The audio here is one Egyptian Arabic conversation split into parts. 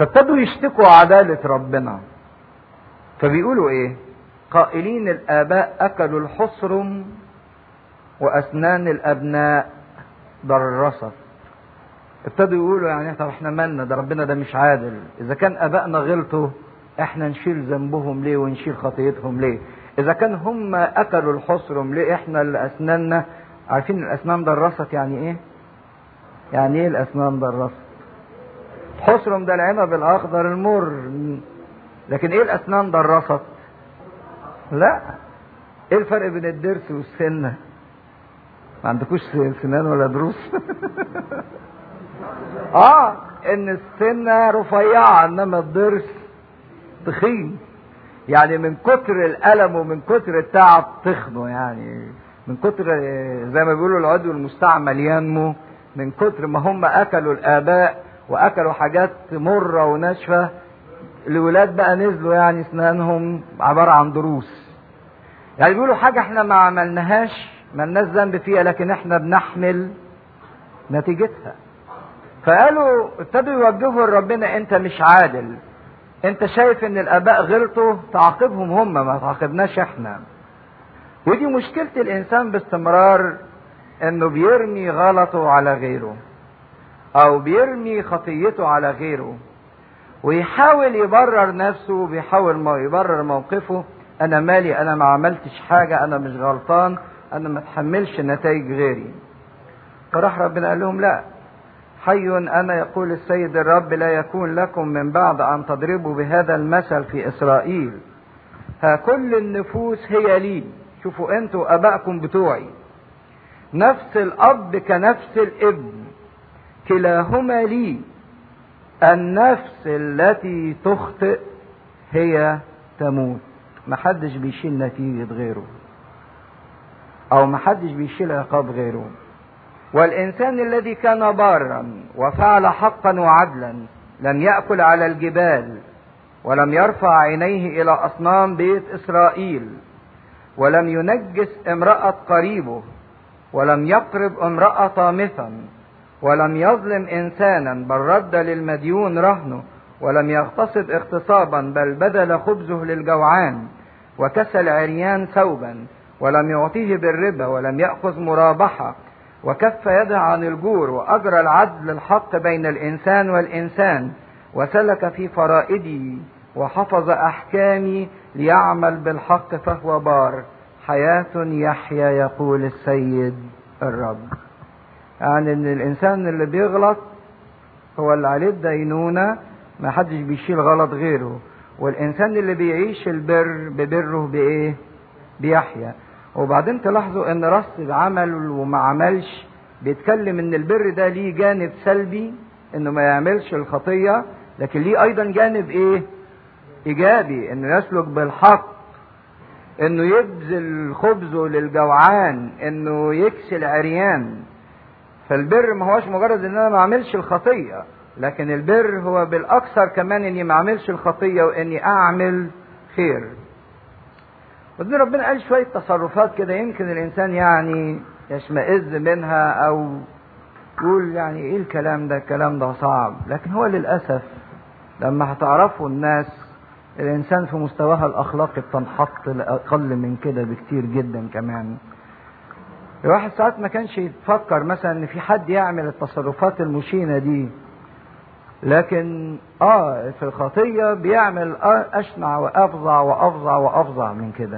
فابتدوا يشتكوا عدالة ربنا فبيقولوا ايه قائلين الاباء اكلوا الحصرم واسنان الابناء درست ابتدوا يقولوا يعني طب احنا مالنا ده ربنا ده مش عادل اذا كان ابائنا غلطوا احنا نشيل ذنبهم ليه ونشيل خطيتهم ليه اذا كان هم اكلوا الحصرم ليه احنا اللي اسناننا عارفين الاسنان درست يعني ايه يعني ايه الاسنان درست حصرم ده العنب الاخضر المر لكن ايه الاسنان درست لا ايه الفرق بين الضرس والسنه ما عندكوش سنان ولا دروس اه ان السنه رفيعه انما الضرس تخين يعني من كتر الالم ومن كتر التعب تخنه يعني من كتر زي ما بيقولوا العضو المستعمل ينمو من كتر ما هم اكلوا الاباء واكلوا حاجات مره وناشفه الولاد بقى نزلوا يعني اسنانهم عباره عن ضروس يعني بيقولوا حاجه احنا ما عملناهاش ملناش ذنب فيها لكن احنا بنحمل نتيجتها فقالوا ابتدوا يوجهوا لربنا انت مش عادل انت شايف ان الاباء غلطوا تعاقبهم هم ما تعاقبناش احنا ودي مشكلة الانسان باستمرار انه بيرمي غلطه على غيره او بيرمي خطيته على غيره ويحاول يبرر نفسه وبيحاول ما يبرر موقفه انا مالي انا ما عملتش حاجة انا مش غلطان انا ما اتحملش نتائج غيري فراح ربنا قال لهم لا حي انا يقول السيد الرب لا يكون لكم من بعد ان تضربوا بهذا المثل في اسرائيل ها كل النفوس هي لي شوفوا انتوا ابائكم بتوعي نفس الاب كنفس الابن كلاهما لي النفس التي تخطئ هي تموت محدش بيشيل نتيجة غيره او محدش بيشيل عقاب غيره والإنسان الذي كان بارا وفعل حقا وعدلا لم يأكل على الجبال ولم يرفع عينيه إلى أصنام بيت إسرائيل ولم ينجس امرأة قريبه ولم يقرب امرأة طامثا ولم يظلم إنسانا بل رد للمديون رهنه ولم يغتصب اغتصابا بل بذل خبزه للجوعان وكسى العريان ثوبا ولم يعطيه بالربا ولم يأخذ مرابحة وكف يده عن الجور واجرى العدل الحق بين الانسان والانسان وسلك في فرائدي وحفظ احكامي ليعمل بالحق فهو بار حياه يحيا يقول السيد الرب يعني ان الانسان اللي بيغلط هو اللي عليه الدينونه ما حدش بيشيل غلط غيره والانسان اللي بيعيش البر ببره بايه بيحيا وبعدين تلاحظوا ان رص عمل وما عملش بيتكلم ان البر ده ليه جانب سلبي انه ما يعملش الخطية لكن ليه ايضا جانب ايه ايجابي انه يسلك بالحق انه يبذل خبزه للجوعان انه يكسي العريان فالبر ما هوش مجرد ان انا ما اعملش الخطية لكن البر هو بالاكثر كمان اني ما اعملش الخطية واني اعمل خير وبعدين ربنا قال شوية تصرفات كده يمكن الإنسان يعني يشمئز منها أو يقول يعني إيه الكلام ده الكلام ده صعب لكن هو للأسف لما هتعرفوا الناس الإنسان في مستواها الأخلاقي بتنحط لأقل من كده بكتير جدا كمان الواحد ساعات ما كانش يتفكر مثلا ان في حد يعمل التصرفات المشينة دي لكن اه في الخطية بيعمل اشنع وافظع وافظع وافظع من كده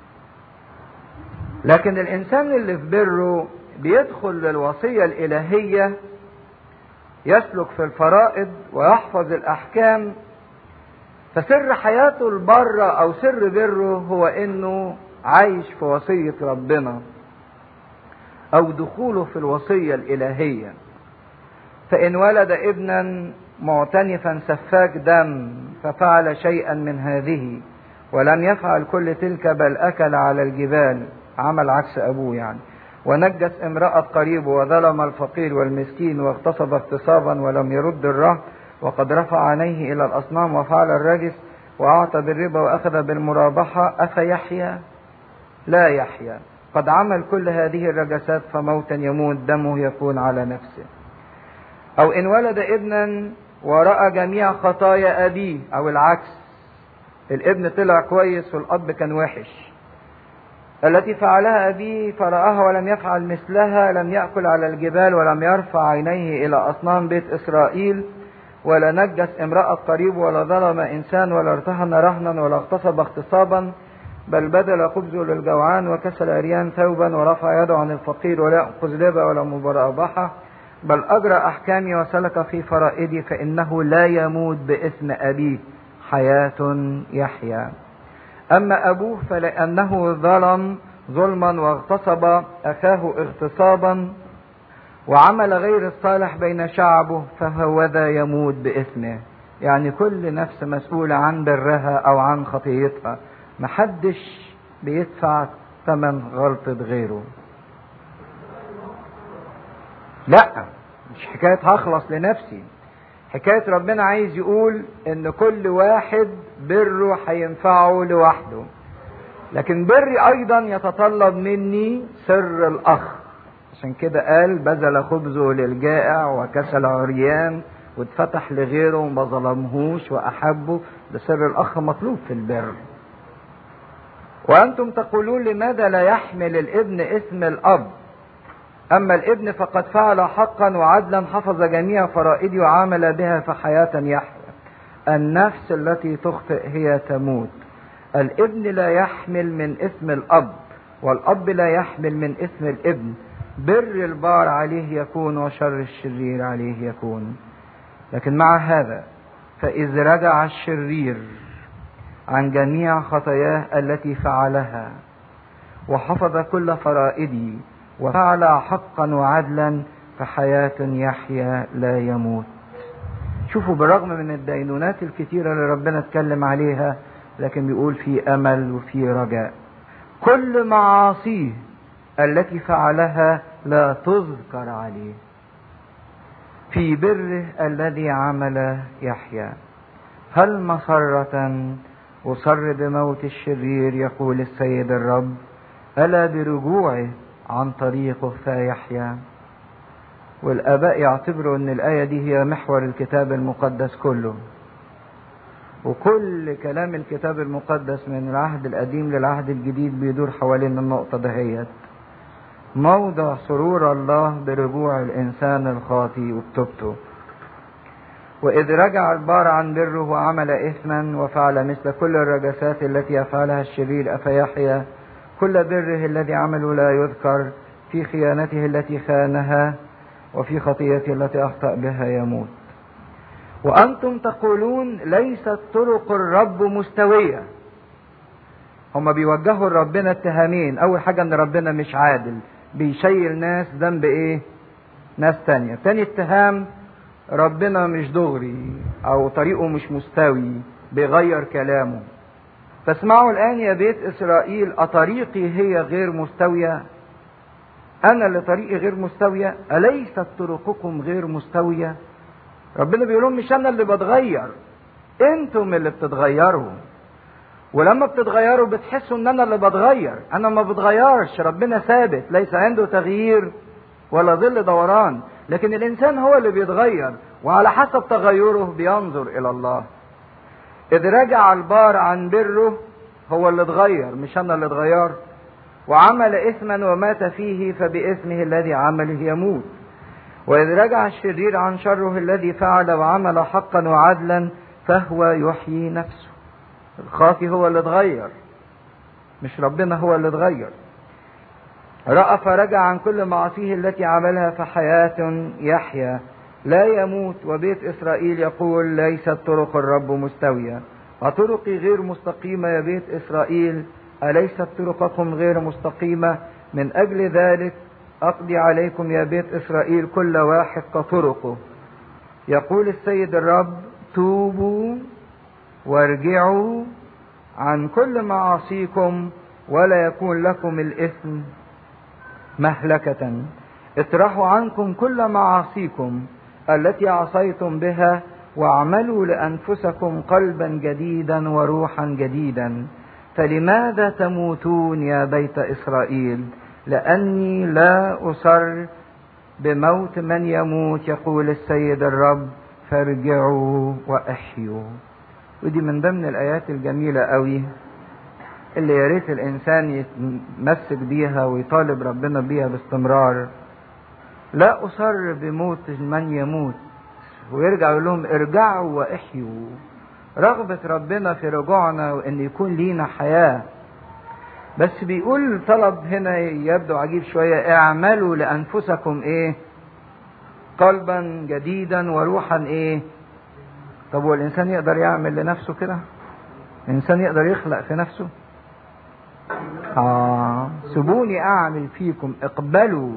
لكن الانسان اللي في بره بيدخل للوصية الالهية يسلك في الفرائض ويحفظ الاحكام فسر حياته البرة او سر بره هو انه عايش في وصية ربنا او دخوله في الوصية الالهية فان ولد ابنا معتنفا سفاك دم ففعل شيئا من هذه ولم يفعل كل تلك بل اكل على الجبال عمل عكس ابوه يعني ونجس امرأة قريبه وظلم الفقير والمسكين واغتصب اغتصابا ولم يرد الرهن وقد رفع عينيه الى الاصنام وفعل الرجس واعطى بالربا واخذ بالمرابحة افيحيا لا يحيا قد عمل كل هذه الرجسات فموتا يموت دمه يكون على نفسه او ان ولد ابنا ورأى جميع خطايا أبيه أو العكس الابن طلع كويس والأب كان وحش التي فعلها أبيه فرآها ولم يفعل مثلها لم يأكل على الجبال ولم يرفع عينيه إلى أصنام بيت إسرائيل ولا نجس امرأة قريب ولا ظلم إنسان ولا ارتهن رهنا ولا اغتصب اغتصابا بل بدل خبزه للجوعان وكسل عريان ثوبا ورفع يده عن الفقير ولا يأخذ لبا ولا مباربحة بل أجرى أحكامي وسلك في فرائدي فإنه لا يموت باسم أبيه حياة يحيا أما أبوه فلأنه ظلم ظلما واغتصب أخاه اغتصابا وعمل غير الصالح بين شعبه فهو ذا يموت باسمه يعني كل نفس مسؤولة عن برها أو عن خطيتها محدش بيدفع ثمن غلطة غيره لا مش حكاية هخلص لنفسي حكاية ربنا عايز يقول ان كل واحد بره هينفعه لوحده لكن بري ايضا يتطلب مني سر الاخ عشان كده قال بذل خبزه للجائع وكسل عريان واتفتح لغيره وما ظلمهوش واحبه ده سر الاخ مطلوب في البر وانتم تقولون لماذا لا يحمل الابن اسم الاب أما الابن فقد فعل حقا وعدلا حفظ جميع فرائدي وعمل بها فحياة يحيا النفس التي تخطئ هي تموت الابن لا يحمل من اسم الأب والأب لا يحمل من اسم الابن بر البار عليه يكون وشر الشرير عليه يكون لكن مع هذا فإذ رجع الشرير عن جميع خطاياه التي فعلها وحفظ كل فرائدي وفعل حقا وعدلا فحياة يحيا لا يموت شوفوا بالرغم من الدينونات الكثيرة اللي ربنا اتكلم عليها لكن بيقول في أمل وفي رجاء كل معاصيه التي فعلها لا تذكر عليه في بره الذي عمل يحيى هل مسرة أصر بموت الشرير يقول السيد الرب ألا برجوعه عن طريقه فيحيا والآباء يعتبروا أن الآية دي هي محور الكتاب المقدس كله وكل كلام الكتاب المقدس من العهد القديم للعهد الجديد بيدور حوالين النقطة دهيت موضع سرور الله برجوع الإنسان الخاطي وبتوبته وإذ رجع البار عن بره وعمل إثما وفعل مثل كل الرجسات التي يفعلها الشرير أفيحيا كل بره الذي عمله لا يذكر في خيانته التي خانها وفي خطيته التي أخطأ بها يموت وأنتم تقولون ليست طرق الرب مستوية هما بيوجهوا لربنا اتهامين أول حاجة إن ربنا مش عادل بيشيل ناس ذنب إيه؟ ناس تانية تاني اتهام ربنا مش دغري أو طريقه مش مستوي بيغير كلامه فاسمعوا الآن يا بيت إسرائيل أطريقي هي غير مستوية أنا اللي طريقي غير مستوية أليست طرقكم غير مستوية ربنا بيقول لهم مش أنا اللي بتغير أنتم اللي بتتغيروا ولما بتتغيروا بتحسوا ان انا اللي بتغير انا ما بتغيرش ربنا ثابت ليس عنده تغيير ولا ظل دوران لكن الانسان هو اللي بيتغير وعلى حسب تغيره بينظر الى الله إذ رجع البار عن بره هو اللي اتغير مش أنا اللي اتغيرت وعمل إثما ومات فيه فبإثمه الذي عمله يموت وإذ رجع الشرير عن شره الذي فعل وعمل حقا وعدلا فهو يحيي نفسه الخاطي هو اللي اتغير مش ربنا هو اللي اتغير رأى فرجع عن كل معاصيه التي عملها فحياة يحيا لا يموت وبيت إسرائيل يقول ليست طرق الرب مستوية وطرقي غير مستقيمة يا بيت إسرائيل أليست طرقكم غير مستقيمة من أجل ذلك أقضي عليكم يا بيت إسرائيل كل واحد كطرقه يقول السيد الرب توبوا وارجعوا عن كل معاصيكم ولا يكون لكم الإثم مهلكة اطرحوا عنكم كل معاصيكم التي عصيتم بها واعملوا لانفسكم قلبا جديدا وروحا جديدا فلماذا تموتون يا بيت اسرائيل لاني لا اصر بموت من يموت يقول السيد الرب فارجعوا واحيوا ودي من ضمن الايات الجميله قوي اللي يا ريت الانسان يتمسك بيها ويطالب ربنا بيها باستمرار لا اصر بموت من يموت ويرجع يقول لهم ارجعوا واحيوا رغبة ربنا في رجوعنا وان يكون لينا حياة بس بيقول طلب هنا يبدو عجيب شوية اعملوا لانفسكم ايه قلبا جديدا وروحا ايه طب هو الانسان يقدر يعمل لنفسه كده الانسان يقدر يخلق في نفسه آه سيبوني أعمل فيكم اقبلوا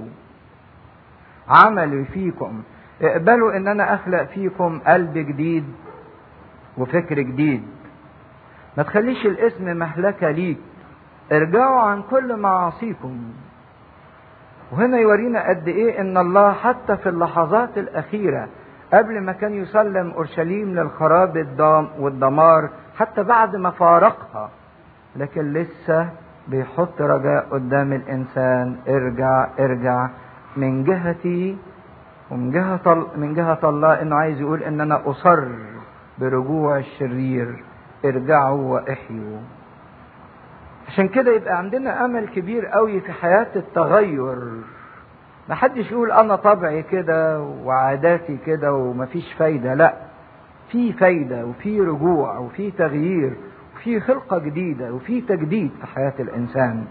عملي فيكم اقبلوا ان انا اخلق فيكم قلب جديد وفكر جديد ما تخليش الاسم مهلكة ليك ارجعوا عن كل معاصيكم وهنا يورينا قد ايه ان الله حتى في اللحظات الاخيرة قبل ما كان يسلم اورشليم للخراب الدام والدمار حتى بعد ما فارقها لكن لسه بيحط رجاء قدام الانسان ارجع ارجع من جهتي ومن جهة من جهة الله انه عايز يقول ان انا اصر برجوع الشرير ارجعوا واحيوا عشان كده يبقى عندنا امل كبير قوي في حياة التغير ما حدش يقول انا طبعي كده وعاداتي كده ومفيش فايدة لا في فايدة وفي رجوع وفي تغيير وفي خلقة جديدة وفي تجديد في حياة الانسان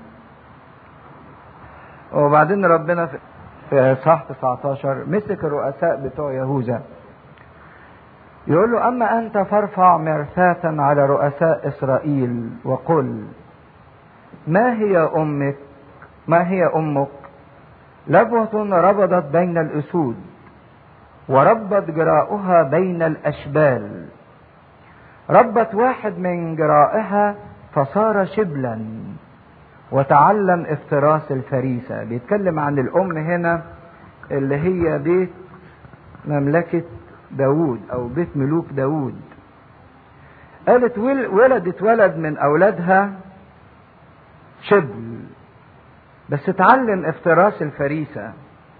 وبعدين ربنا في في اصحاح 19 مسك الرؤساء بتوع يهوذا يقول له اما انت فارفع مرثاة على رؤساء اسرائيل وقل ما هي امك ما هي امك لبوة ربضت بين الاسود وربت جراؤها بين الاشبال ربت واحد من جرائها فصار شبلا وتعلم افتراس الفريسة بيتكلم عن الأم هنا اللي هي بيت مملكة داود أو بيت ملوك داود قالت ولدت ولد من أولادها شبل بس اتعلم افتراس الفريسة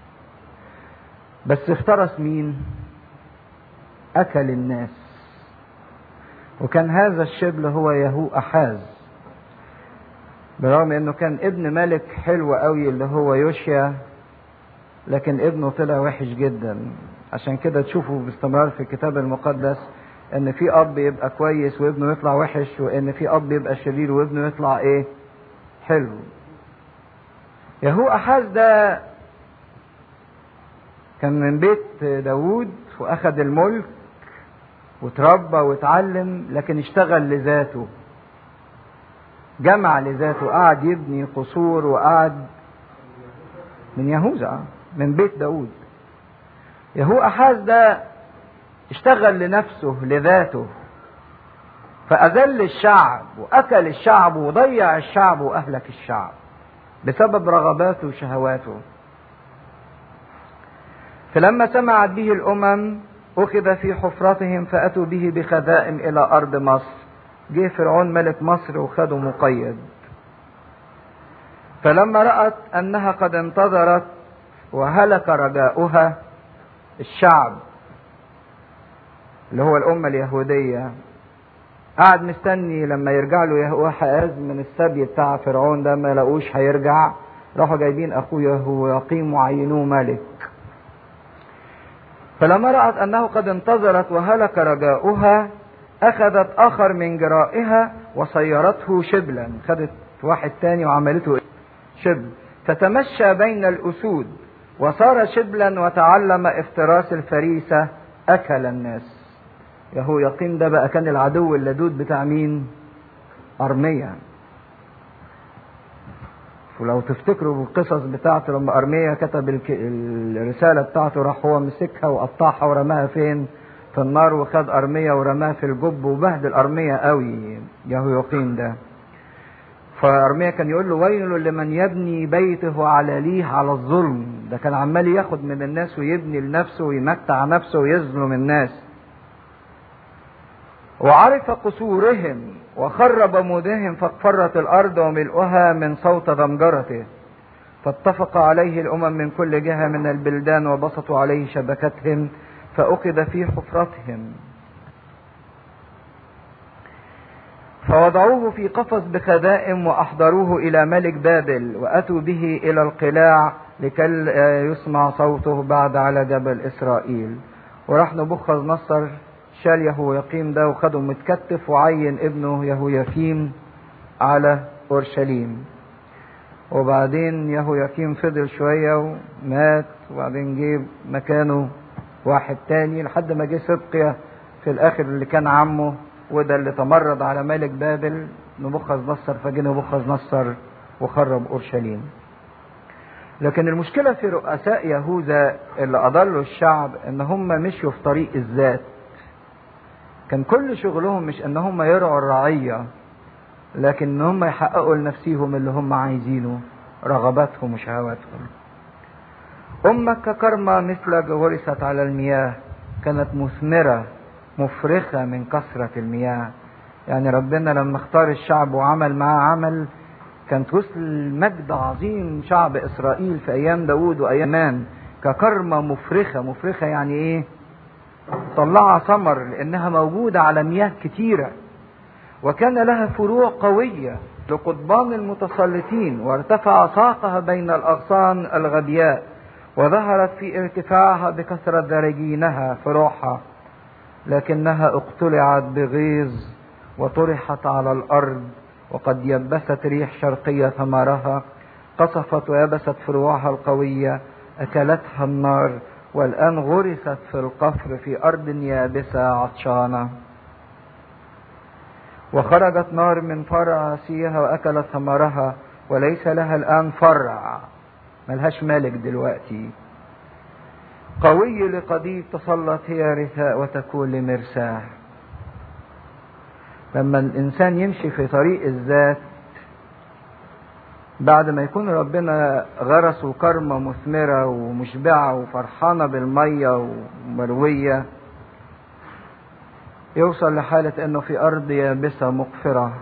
بس افترس مين أكل الناس وكان هذا الشبل هو يهو أحاز برغم انه كان ابن ملك حلو قوي اللي هو يوشيا لكن ابنه طلع وحش جدا عشان كده تشوفوا باستمرار في الكتاب المقدس ان في اب يبقى كويس وابنه يطلع وحش وان في اب يبقى شرير وابنه يطلع ايه حلو يهو احاز ده كان من بيت داوود واخد الملك وتربى واتعلم لكن اشتغل لذاته جمع لذاته قعد يبني قصور وقعد من يهوذا من بيت داود يهو أحاز ده اشتغل لنفسه لذاته فأذل الشعب وأكل الشعب وضيع الشعب وأهلك الشعب بسبب رغباته وشهواته فلما سمعت به الأمم أخذ في حفرتهم فأتوا به بخذائم إلى أرض مصر جه فرعون ملك مصر وخده مقيد فلما رأت أنها قد انتظرت وهلك رجاؤها الشعب اللي هو الأمة اليهودية قعد مستني لما يرجع له يهوحاز من السبي بتاع فرعون ده ما لقوش هيرجع راحوا جايبين أخوه يهوياقيم وعينوه ملك فلما رأت أنه قد انتظرت وهلك رجاؤها أخذت آخر من جرائها وصيرته شبلا خدت واحد تاني وعملته شبل فتمشى بين الأسود وصار شبلا وتعلم افتراس الفريسة أكل الناس يهو يقين ده بقى كان العدو اللدود بتاع مين أرميا ولو تفتكروا القصص بتاعته لما أرميا كتب الك... الرسالة بتاعته راح هو مسكها وقطعها ورماها فين في النار وخد أرمية ورماها في الجب وبهدل أرمية قوي يهو يقين ده فأرمية كان يقول له ويل لمن يبني بيته على ليه على الظلم ده كان عمال ياخد من الناس ويبني لنفسه ويمتع نفسه ويظلم الناس وعرف قصورهم وخرب مودهم فاقفرت الأرض وملؤها من صوت ضمجرته فاتفق عليه الأمم من كل جهة من البلدان وبسطوا عليه شبكتهم فأخذ في حفرتهم فوضعوه في قفص بخذائم وأحضروه إلى ملك بابل وأتوا به إلى القلاع لكي يسمع صوته بعد على جبل إسرائيل وراح نبوخذ نصر شال يهويقيم ده وخده متكتف وعين ابنه يهوياكيم على أورشليم وبعدين يهوياكيم فضل شوية ومات وبعدين جه مكانه واحد تاني لحد ما جه صدقيا في الآخر اللي كان عمه وده اللي تمرد على ملك بابل نبوخذ نصر فجه نبوخذ نصر وخرب أورشليم لكن المشكلة في رؤساء يهوذا اللي أضلوا الشعب إن هم مشوا في طريق الذات كان كل شغلهم مش ان هم يرعوا الرعية لكن ان هم يحققوا لنفسيهم اللي هم عايزينه رغباتهم وشهواتهم أمك ككرمة مثلك غرست على المياه كانت مثمرة مفرخة من كثرة المياه يعني ربنا لما اختار الشعب وعمل معاه عمل كانت وصل المجد عظيم شعب إسرائيل في أيام داود وأيام ككرمة مفرخة مفرخة يعني إيه طلع ثمر لانها موجوده على مياه كتيره وكان لها فروع قويه لقضبان المتسلطين وارتفع ساقها بين الاغصان الغبياء وظهرت في ارتفاعها بكثره درجينها فروعها لكنها اقتلعت بغيظ وطرحت على الارض وقد يبست ريح شرقيه ثمرها قصفت ويبست فروعها القويه اكلتها النار والآن غرست في القفر في أرض يابسة عطشانة وخرجت نار من فرع سيها وأكلت ثمرها وليس لها الآن فرع ملهاش مالك دلوقتي قوي لقديد تسلط هي رثاء وتكون لمرساه لما الإنسان يمشي في طريق الذات بعد ما يكون ربنا غرسه كرمة مثمرة ومشبعة وفرحانة بالمية ومروية يوصل لحالة انه في ارض يابسة مقفرة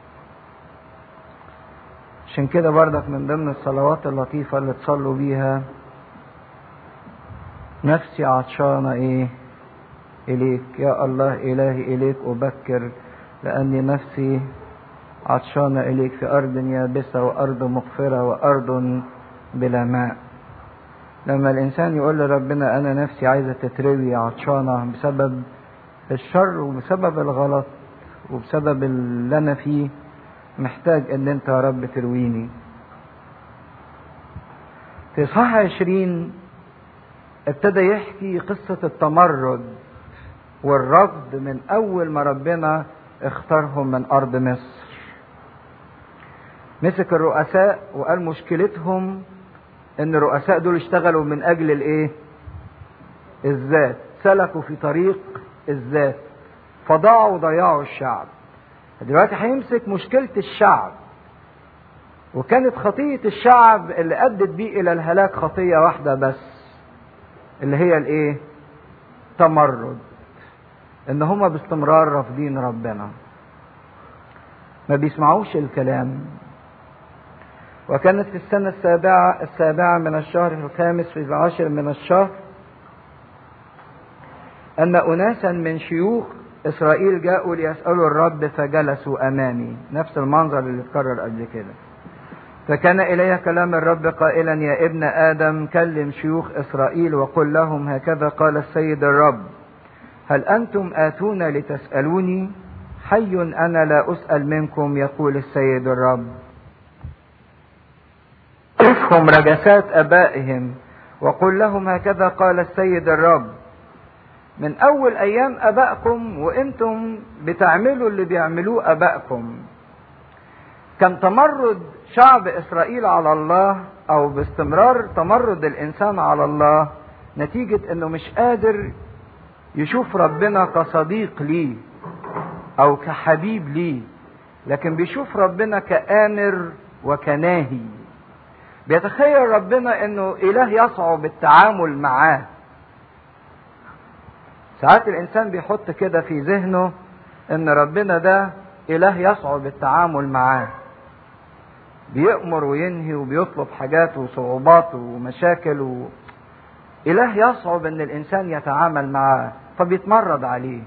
عشان كده بردك من ضمن الصلوات اللطيفة اللي تصلوا بيها نفسي عطشانة ايه اليك يا الله الهي اليك ابكر لاني نفسي عطشانة إليك في أرض يابسة وأرض مقفرة وأرض بلا ماء لما الإنسان يقول لربنا أنا نفسي عايزة تتروي عطشانة بسبب الشر وبسبب الغلط وبسبب اللي أنا فيه محتاج إن أنت يا رب ترويني في إصحاح عشرين ابتدى يحكي قصة التمرد والرفض من أول ما ربنا اختارهم من أرض مصر مسك الرؤساء وقال مشكلتهم ان الرؤساء دول اشتغلوا من اجل الايه الذات سلكوا في طريق الذات فضاعوا وضيعوا الشعب دلوقتي هيمسك مشكلة الشعب وكانت خطية الشعب اللي أدت بيه إلى الهلاك خطية واحدة بس اللي هي الإيه؟ تمرد إن هما باستمرار رافضين ربنا ما بيسمعوش الكلام وكانت في السنة السابعة السابعة من الشهر الخامس في العاشر من الشهر أن أناسا من شيوخ إسرائيل جاءوا ليسألوا الرب فجلسوا أمامي نفس المنظر اللي اتكرر قبل كده فكان إلي كلام الرب قائلا يا ابن آدم كلم شيوخ إسرائيل وقل لهم هكذا قال السيد الرب هل أنتم آتون لتسألوني حي أنا لا أسأل منكم يقول السيد الرب قفهم رجسات ابائهم وقل لهم هكذا قال السيد الرب من اول ايام ابائكم وانتم بتعملوا اللي بيعملوه ابائكم كان تمرد شعب اسرائيل على الله او باستمرار تمرد الانسان على الله نتيجة انه مش قادر يشوف ربنا كصديق ليه او كحبيب ليه لكن بيشوف ربنا كآمر وكناهي بيتخيل ربنا انه اله يصعب التعامل معاه ساعات الانسان بيحط كده في ذهنه ان ربنا ده اله يصعب التعامل معاه بيأمر وينهي وبيطلب حاجات وصعوبات ومشاكل و... إله يصعب إن الإنسان يتعامل معاه فبيتمرد عليه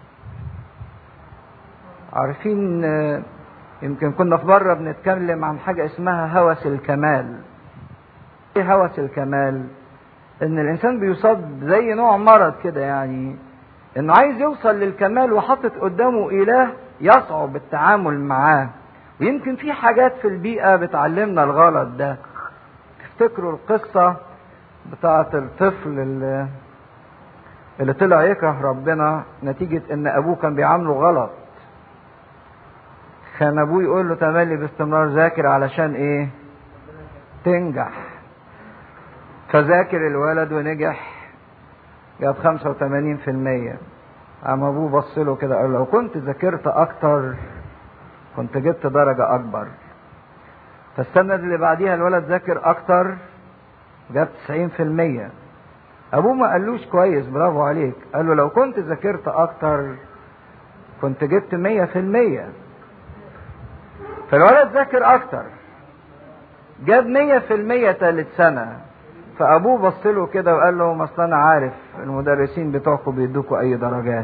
عارفين يمكن كنا في بره بنتكلم عن حاجة اسمها هوس الكمال ايه هوس الكمال ان الانسان بيصاب زي نوع مرض كده يعني انه عايز يوصل للكمال وحاطط قدامه اله يصعب التعامل معاه ويمكن في حاجات في البيئة بتعلمنا الغلط ده تفتكروا القصة بتاعة الطفل اللي, اللي طلع يكره ربنا نتيجة ان ابوه كان بيعامله غلط كان ابوه يقول له تملي باستمرار ذاكر علشان ايه تنجح فذاكر الولد ونجح جاب 85% قام ابوه بص له كده قال لو كنت ذاكرت اكتر كنت جبت درجة اكبر فالسنة اللي بعديها الولد ذاكر اكتر جاب 90% ابوه ما قالوش كويس برافو عليك قال له لو كنت ذاكرت اكتر كنت جبت 100% فالولد ذاكر اكتر جاب 100% تالت سنة فابوه بص له كده وقال له ما اصل انا عارف المدرسين بتوعكم بيدوكوا اي درجات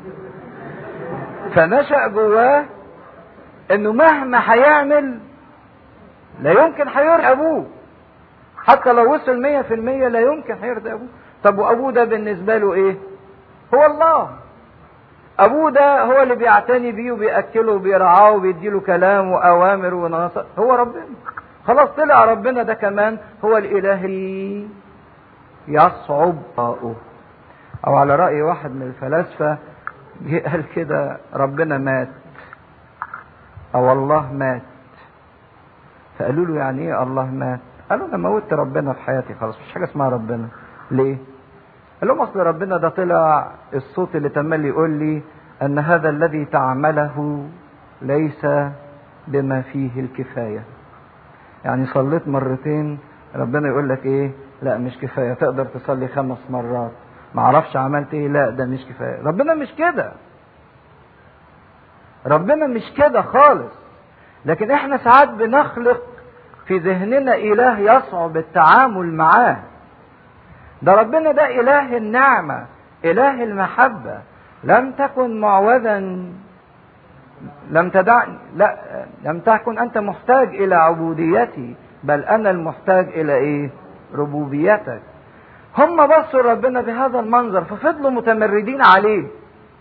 فنشأ جواه انه مهما هيعمل لا يمكن هيرضي ابوه حتى لو وصل مية في المية لا يمكن هيرضي ابوه طب وابوه ده بالنسبة له ايه هو الله ابوه ده هو اللي بيعتني بيه وبياكله وبيرعاه وبيديله كلام واوامر ونصر هو ربنا خلاص طلع ربنا ده كمان هو الاله اللي يصعب طاؤه او على راي واحد من الفلاسفه جه قال كده ربنا مات او الله مات فقالوا له يعني ايه الله مات قالوا انا موتت ربنا في حياتي خلاص مش حاجه اسمها ربنا ليه قال لهم اصل ربنا ده طلع الصوت اللي تمل يقول لي ان هذا الذي تعمله ليس بما فيه الكفايه يعني صليت مرتين ربنا يقول لك ايه لا مش كفايه تقدر تصلي خمس مرات ما اعرفش عملت ايه لا ده مش كفايه ربنا مش كده ربنا مش كده خالص لكن احنا ساعات بنخلق في ذهننا اله يصعب التعامل معاه ده ربنا ده اله النعمه اله المحبه لم تكن معوذا لم تدعني لا لم تكن انت محتاج الى عبوديتي بل انا المحتاج الى ايه ربوبيتك هم بصوا ربنا بهذا المنظر ففضلوا متمردين عليه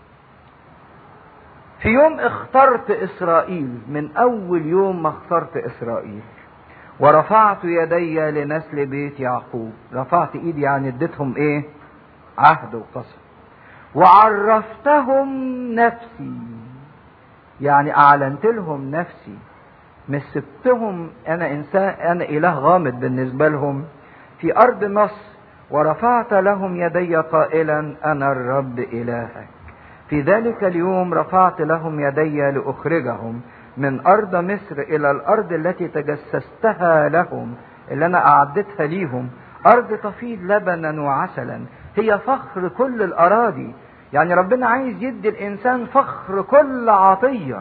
في يوم اخترت اسرائيل من اول يوم ما اخترت اسرائيل ورفعت يدي لنسل بيت يعقوب رفعت ايدي يعني اديتهم ايه عهد وقسم وعرفتهم نفسي يعني اعلنت لهم نفسي مش سبتهم انا انسان انا اله غامض بالنسبه لهم في ارض مصر ورفعت لهم يدي قائلا انا الرب الهك في ذلك اليوم رفعت لهم يدي لاخرجهم من ارض مصر الى الارض التي تجسستها لهم اللي انا اعدتها ليهم ارض تفيض لبنا وعسلا هي فخر كل الاراضي يعني ربنا عايز يدي الانسان فخر كل عطيه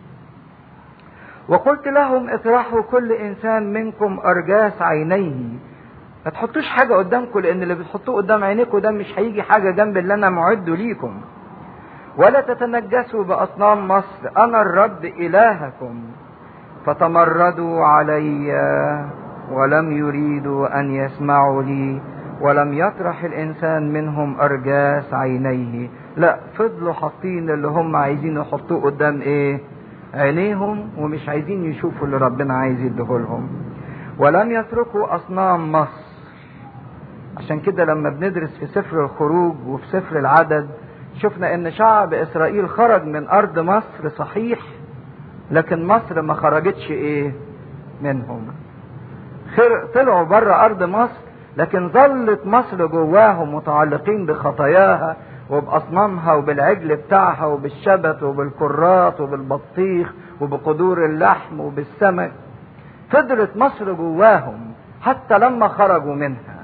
وقلت لهم اطرحوا كل انسان منكم ارجاس عينيه ما تحطوش حاجه قدامكم لان اللي بتحطوه قدام عينيكم ده مش هيجي حاجه جنب اللي انا معده ليكم ولا تتنجسوا باصنام مصر انا الرب الهكم فتمردوا علي ولم يريدوا ان يسمعوا لي ولم يطرح الانسان منهم ارجاس عينيه لا فضلوا حاطين اللي هم عايزين يحطوه قدام ايه عينيهم ومش عايزين يشوفوا اللي ربنا عايز يديهولهم ولم يتركوا اصنام مصر عشان كده لما بندرس في سفر الخروج وفي سفر العدد شفنا ان شعب اسرائيل خرج من ارض مصر صحيح لكن مصر ما خرجتش ايه منهم طلعوا بره ارض مصر لكن ظلت مصر جواهم متعلقين بخطاياها وبأصنامها وبالعجل بتاعها وبالشبت وبالكرات وبالبطيخ وبقدور اللحم وبالسمك فضلت مصر جواهم حتى لما خرجوا منها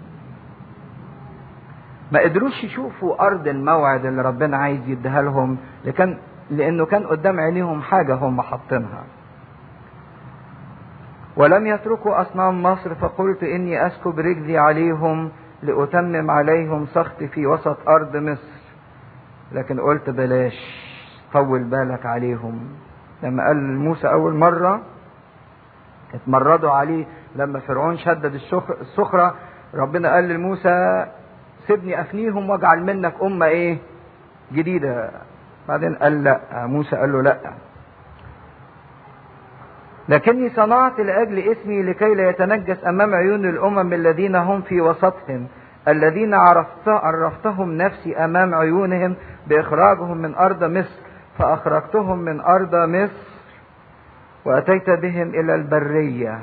ما قدروش يشوفوا أرض الموعد اللي ربنا عايز يديها لهم لكن لأنه كان قدام عينيهم حاجة هم حاطينها ولم يتركوا أصنام مصر فقلت إني أسكب رجلي عليهم لأتمم عليهم سخطي في وسط أرض مصر لكن قلت بلاش طول بالك عليهم لما قال موسى أول مرة اتمردوا عليه لما فرعون شدد السخرة ربنا قال لموسى سيبني أفنيهم واجعل منك أمة إيه جديدة بعدين قال لا موسى قال له لا لكني صنعت لأجل اسمي لكي لا يتنجس أمام عيون الأمم الذين هم في وسطهم الذين عرفت عرفتهم نفسي أمام عيونهم بإخراجهم من أرض مصر فأخرجتهم من أرض مصر وأتيت بهم إلى البرية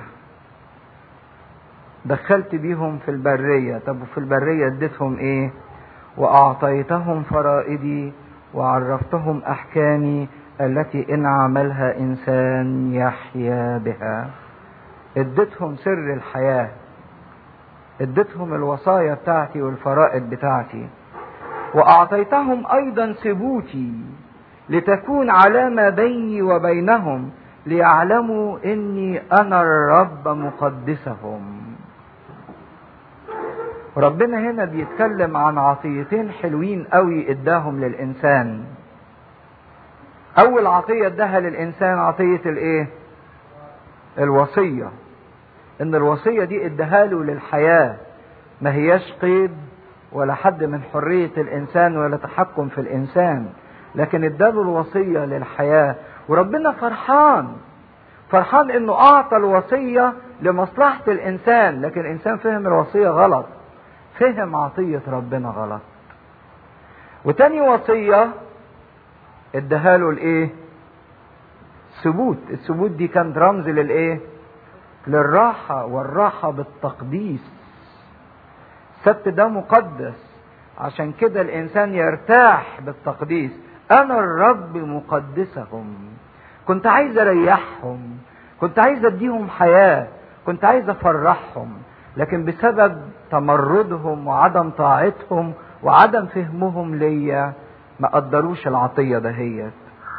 دخلت بيهم في البرية طب في البرية اديتهم ايه وأعطيتهم فرائدي وعرفتهم أحكامي التي إن عملها إنسان يحيا بها اديتهم سر الحياة اديتهم الوصايا بتاعتي والفرائض بتاعتي وأعطيتهم أيضا ثبوتي لتكون علامة بيني وبينهم ليعلموا إني أنا الرب مقدسهم ربنا هنا بيتكلم عن عطيتين حلوين قوي اداهم للإنسان أول عطية اداها للإنسان عطية الإيه؟ الوصية إن الوصية دي اداها له للحياة ما هياش قيد ولا حد من حرية الإنسان ولا تحكم في الإنسان لكن اداله الوصية للحياة وربنا فرحان فرحان انه اعطى الوصية لمصلحة الانسان لكن الانسان فهم الوصية غلط فهم عطية ربنا غلط وتاني وصية اداها له الايه ثبوت الثبوت دي كانت رمز للايه للراحة والراحة بالتقديس السبت ده مقدس عشان كده الانسان يرتاح بالتقديس انا الرب مقدسهم كنت عايز اريحهم كنت عايز اديهم حياه كنت عايز افرحهم لكن بسبب تمردهم وعدم طاعتهم وعدم فهمهم ليا ما قدروش العطيه دهيت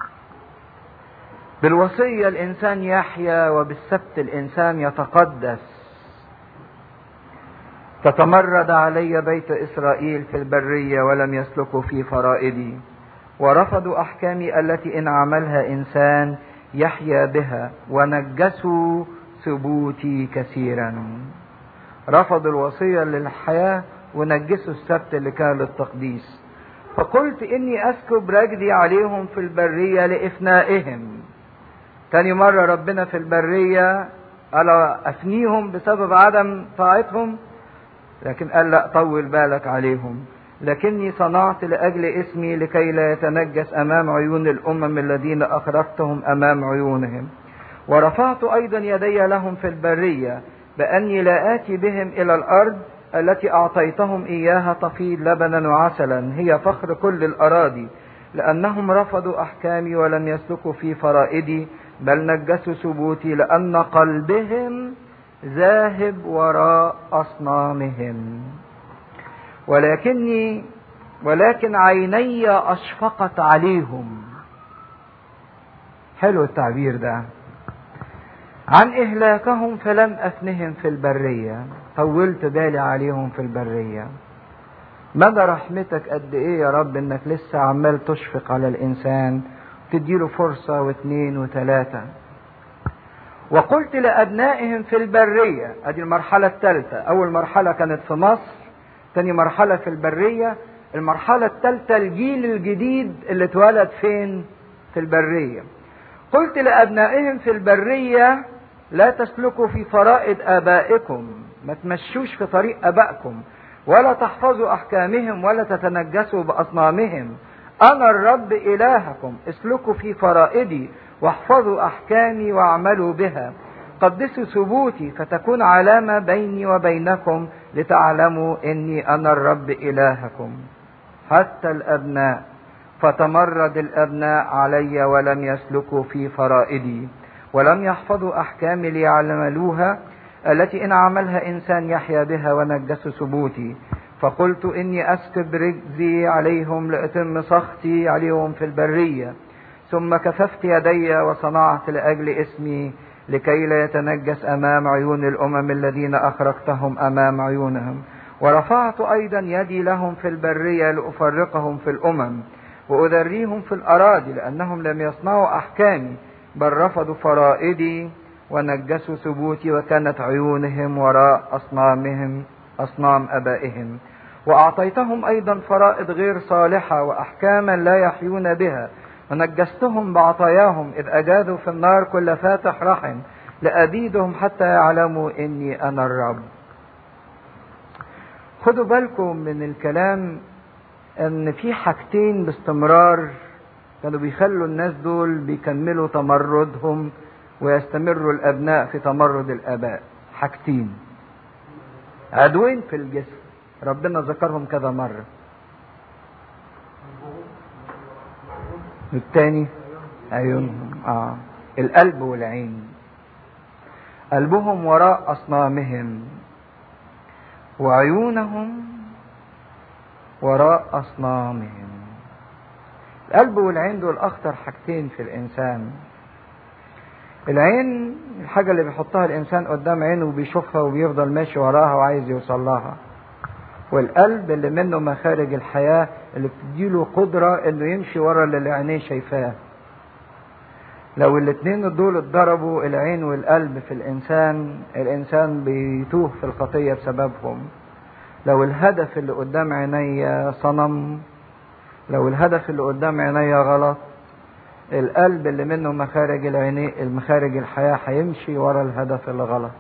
بالوصيه الانسان يحيا وبالسبت الانسان يتقدس تتمرد علي بيت اسرائيل في البريه ولم يسلكوا في فرائدي ورفضوا احكامي التي ان عملها انسان يحيا بها ونجسوا ثبوتي كثيرا رفضوا الوصيه للحياه ونجسوا السبت اللي كان للتقديس فقلت اني اسكب رجلي عليهم في البريه لافنائهم تاني مره ربنا في البريه قال افنيهم بسبب عدم طاعتهم لكن قال لا طول بالك عليهم لكني صنعت لأجل اسمي لكي لا يتنجس أمام عيون الأمم الذين أخرجتهم أمام عيونهم ورفعت أيضا يدي لهم في البرية بأني لا آتي بهم إلى الأرض التي أعطيتهم إياها تفيض لبنا وعسلا هي فخر كل الأراضي لأنهم رفضوا أحكامي ولم يسلكوا في فرائدي بل نجسوا ثبوتي لأن قلبهم ذاهب وراء أصنامهم ولكني ولكن عيني أشفقت عليهم حلو التعبير ده عن إهلاكهم فلم أفنهم في البرية طولت بالي عليهم في البرية مدى رحمتك قد إيه يا رب إنك لسه عمال تشفق على الإنسان تديله فرصة واثنين وثلاثة وقلت لأبنائهم في البرية أدي المرحلة الثالثة أول مرحلة كانت في مصر تاني مرحلة في البرية المرحلة الثالثة الجيل الجديد اللي اتولد فين في البرية قلت لأبنائهم في البرية لا تسلكوا في فرائض آبائكم ما تمشوش في طريق آبائكم ولا تحفظوا أحكامهم ولا تتنجسوا بأصنامهم أنا الرب إلهكم اسلكوا في فرائدي واحفظوا أحكامي واعملوا بها قدسوا ثبوتي فتكون علامة بيني وبينكم لتعلموا اني انا الرب الهكم حتى الابناء فتمرد الابناء علي ولم يسلكوا في فرائدي ولم يحفظوا احكامي ليعملوها التي ان عملها انسان يحيا بها ونجسوا ثبوتي فقلت اني اسكب رجزي عليهم لاتم سخطي عليهم في البريه ثم كففت يدي وصنعت لاجل اسمي لكي لا يتنجس امام عيون الامم الذين اخرجتهم امام عيونهم ورفعت أيضا يدي لهم في البرية لأفرقهم في الأمم وأذريهم في الأراضي لأنهم لم يصنعوا أحكامي بل رفضوا فرائدي ونجسوا ثبوتي وكانت عيونهم وراء أصنامهم أصنام أبائهم وأعطيتهم أيضا فرائض غير صالحة وأحكاما لا يحيون بها ونجستهم بعطاياهم إذ أجادوا في النار كل فاتح رحم لأبيدهم حتى يعلموا إني أنا الرب خدوا بالكم من الكلام ان في حاجتين باستمرار كانوا بيخلوا الناس دول بيكملوا تمردهم ويستمروا الابناء في تمرد الاباء حاجتين عدوين في الجسم ربنا ذكرهم كذا مرة الثاني عيونهم اه القلب والعين قلبهم وراء اصنامهم وعيونهم وراء أصنامهم القلب والعين دول أخطر حاجتين في الإنسان العين الحاجة اللي بيحطها الإنسان قدام عينه وبيشوفها وبيفضل ماشي وراها وعايز يوصل لها والقلب اللي منه مخارج الحياة اللي بتديله قدرة انه يمشي ورا اللي عينيه شايفاه لو الاتنين دول اتضربوا العين والقلب في الانسان الانسان بيتوه في الخطية بسببهم لو الهدف اللي قدام عينيا صنم لو الهدف اللي قدام عينيا غلط القلب اللي منه مخارج العيني المخارج الحياة هيمشي ورا الهدف اللي غلط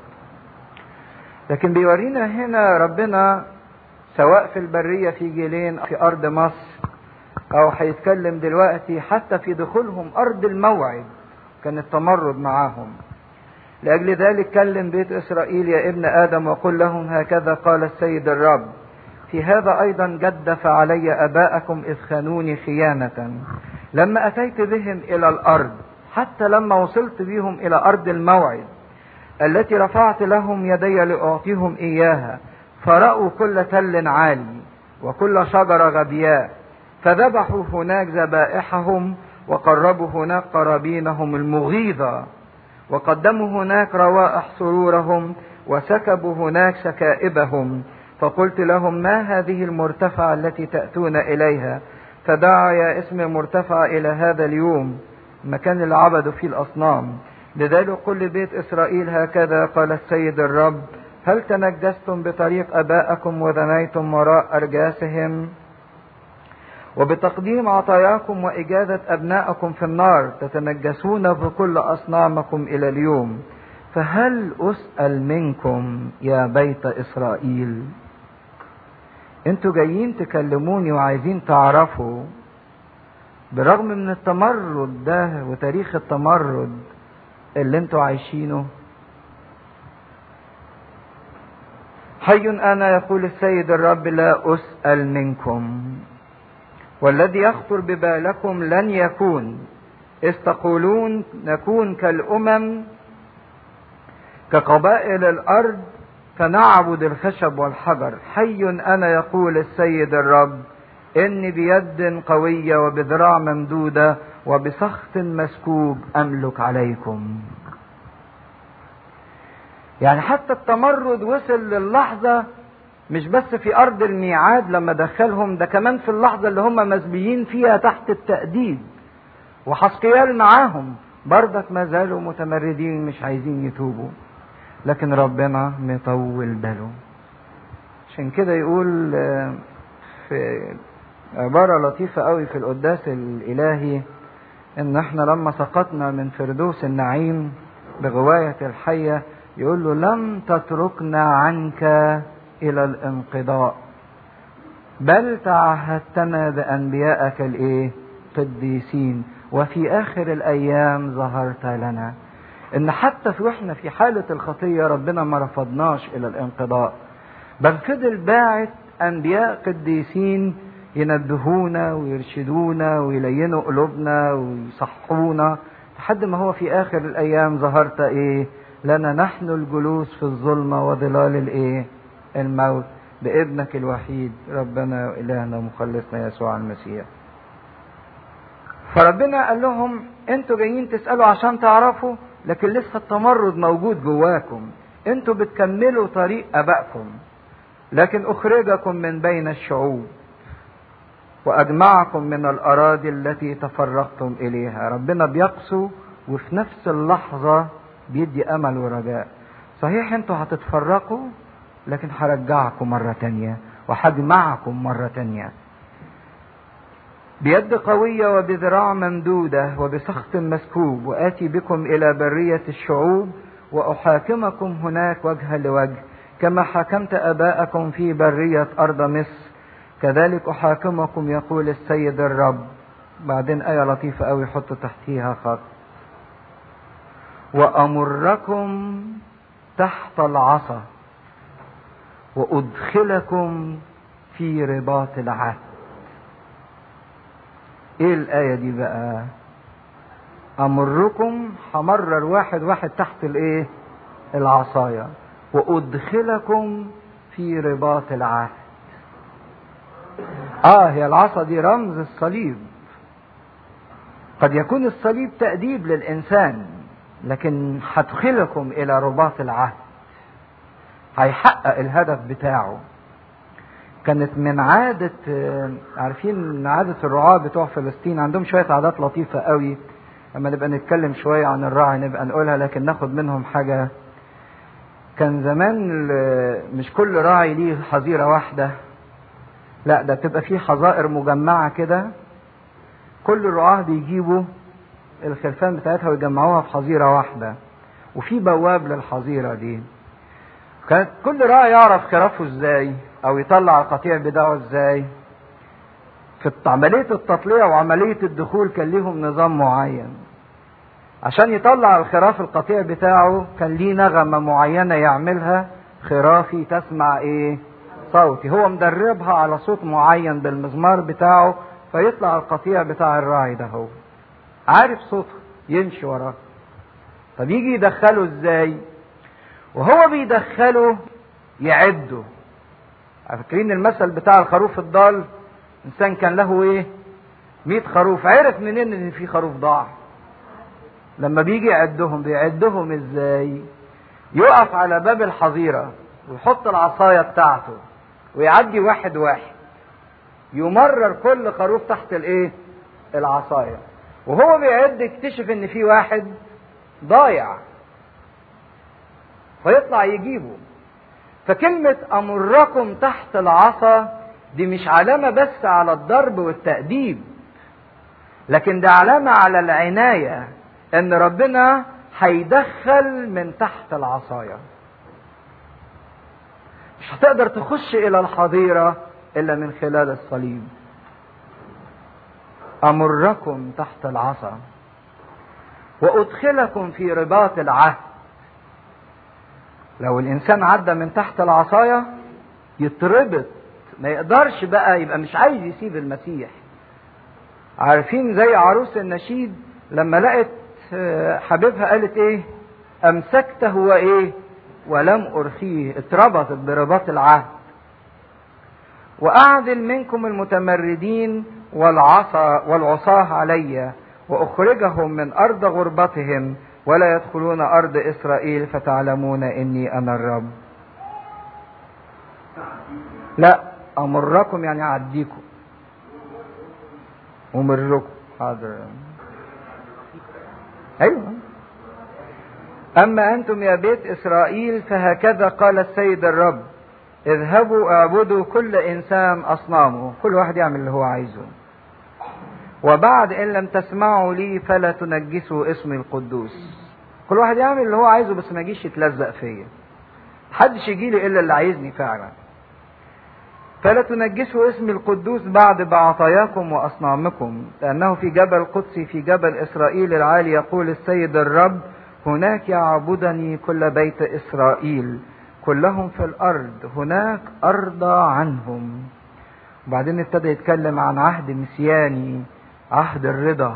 لكن بيورينا هنا ربنا سواء في البرية في جيلين في أرض مصر أو هيتكلم دلوقتي حتى في دخولهم أرض الموعد كان التمرد معاهم لأجل ذلك كلم بيت إسرائيل يا ابن آدم وقل لهم هكذا قال السيد الرب في هذا أيضا جدف علي أباءكم إذ خانوني خيانة لما أتيت بهم إلى الأرض حتى لما وصلت بهم إلى أرض الموعد التي رفعت لهم يدي لأعطيهم إياها فرأوا كل تل عالي وكل شجرة غبياء فذبحوا هناك ذبائحهم وقربوا هناك قرابينهم المغيظة وقدموا هناك روائح سرورهم وسكبوا هناك سكائبهم فقلت لهم ما هذه المرتفعة التي تأتون إليها فدعا يا اسم المرتفع إلى هذا اليوم المكان اللي عبدوا فيه الأصنام لذلك قل لبيت إسرائيل هكذا قال السيد الرب هل تنجستم بطريق أبائكم وذنيتم وراء أرجاسهم وبتقديم عطاياكم وإجازة أبنائكم في النار تتنجسون بكل أصنامكم إلى اليوم فهل أسأل منكم يا بيت إسرائيل انتوا جايين تكلموني وعايزين تعرفوا برغم من التمرد ده وتاريخ التمرد اللي انتوا عايشينه حي انا يقول السيد الرب لا اسال منكم والذي يخطر ببالكم لن يكون إذ تقولون نكون كالأمم كقبائل الأرض فنعبد الخشب والحجر حي أنا يقول السيد الرب إني بيد قوية وبذراع ممدودة وبسخط مسكوب أملك عليكم يعني حتى التمرد وصل للحظة مش بس في أرض الميعاد لما دخلهم ده كمان في اللحظة اللي هم مسبيين فيها تحت التأديب وحسقيال معاهم برضك ما زالوا متمردين مش عايزين يتوبوا لكن ربنا مطول باله عشان كده يقول في عبارة لطيفة قوي في القداس الإلهي إن إحنا لما سقطنا من فردوس النعيم بغواية الحية يقول له لم تتركنا عنك إلى الانقضاء بل تعهدتنا بأنبيائك الإيه؟ قديسين وفي آخر الأيام ظهرت لنا إن حتى في وإحنا في حالة الخطية ربنا ما رفضناش إلى الانقضاء بل فضل باعت أنبياء قديسين ينبهونا ويرشدونا ويلينوا قلوبنا ويصحونا لحد ما هو في آخر الأيام ظهرت إيه؟ لنا نحن الجلوس في الظلمة وظلال الإيه؟ الموت بابنك الوحيد ربنا وإلهنا ومخلصنا يسوع المسيح فربنا قال لهم انتوا جايين تسألوا عشان تعرفوا لكن لسه التمرد موجود جواكم انتوا بتكملوا طريق ابائكم لكن اخرجكم من بين الشعوب واجمعكم من الاراضي التي تفرقتم اليها ربنا بيقسو وفي نفس اللحظه بيدي امل ورجاء صحيح انتوا هتتفرقوا لكن هرجعكم مرة تانية وهجمعكم مرة تانية بيد قوية وبذراع ممدودة وبسخط مسكوب وآتي بكم إلى برية الشعوب وأحاكمكم هناك وجها لوجه كما حكمت أباءكم في برية أرض مصر كذلك أحاكمكم يقول السيد الرب بعدين آية لطيفة أوي حطوا تحتيها خط وأمركم تحت العصا وأدخلكم في رباط العهد ايه الآية دي بقى أمركم همرر واحد واحد تحت الايه العصاية وأدخلكم في رباط العهد اه هي العصا دي رمز الصليب قد يكون الصليب تأديب للإنسان لكن هدخلكم إلى رباط العهد هيحقق الهدف بتاعه كانت من عادة عارفين عادة الرعاة بتوع فلسطين عندهم شوية عادات لطيفة قوي لما نبقى نتكلم شوية عن الراعي نبقى نقولها لكن ناخد منهم حاجة كان زمان مش كل راعي ليه حظيرة واحدة لا ده بتبقى فيه حظائر مجمعة كده كل الرعاة بيجيبوا الخلفان بتاعتها ويجمعوها في حظيرة واحدة وفي بواب للحظيرة دي كانت كل راعي يعرف خرافه ازاي او يطلع القطيع بتاعه ازاي في عملية التطليع وعملية الدخول كان ليهم نظام معين عشان يطلع الخراف القطيع بتاعه كان ليه نغمة معينة يعملها خرافي تسمع ايه صوتي هو مدربها على صوت معين بالمزمار بتاعه فيطلع القطيع بتاع الراعي ده هو عارف صوته يمشي وراه طب يجي يدخله ازاي وهو بيدخله يعده فاكرين المثل بتاع الخروف الضال انسان كان له ايه مئة خروف عرف منين ان في خروف ضاع لما بيجي يعدهم بيعدهم ازاي يقف على باب الحظيرة ويحط العصاية بتاعته ويعدي واحد واحد يمرر كل خروف تحت الايه العصاية وهو بيعد يكتشف ان في واحد ضايع فيطلع يجيبه فكلمة أمركم تحت العصا دي مش علامة بس على الضرب والتأديب لكن ده علامة على العناية إن ربنا هيدخل من تحت العصاية مش هتقدر تخش إلى الحظيرة إلا من خلال الصليب أمركم تحت العصا وأدخلكم في رباط العهد لو الانسان عدى من تحت العصايه يتربط ما يقدرش بقى يبقى مش عايز يسيب المسيح عارفين زي عروس النشيد لما لقت حبيبها قالت ايه امسكته وايه ولم ارخيه اتربطت برباط العهد واعدل منكم المتمردين والعصا والعصاه علي واخرجهم من ارض غربتهم ولا يدخلون أرض إسرائيل فتعلمون إني أنا الرب لا أمركم يعني أعديكم أمركم حاضر أيوة أما أنتم يا بيت إسرائيل فهكذا قال السيد الرب اذهبوا اعبدوا كل إنسان أصنامه كل واحد يعمل اللي هو عايزه وبعد ان لم تسمعوا لي فلا تنجسوا اسمي القدوس كل واحد يعمل اللي هو عايزه بس ما يجيش يتلزق فيا محدش يجي لي الا اللي عايزني فعلا فلا تنجسوا اسمي القدوس بعد بعطاياكم واصنامكم لانه في جبل قدسي في جبل اسرائيل العالي يقول السيد الرب هناك يعبدني كل بيت اسرائيل كلهم في الارض هناك ارضى عنهم وبعدين ابتدى يتكلم عن عهد مسياني عهد الرضا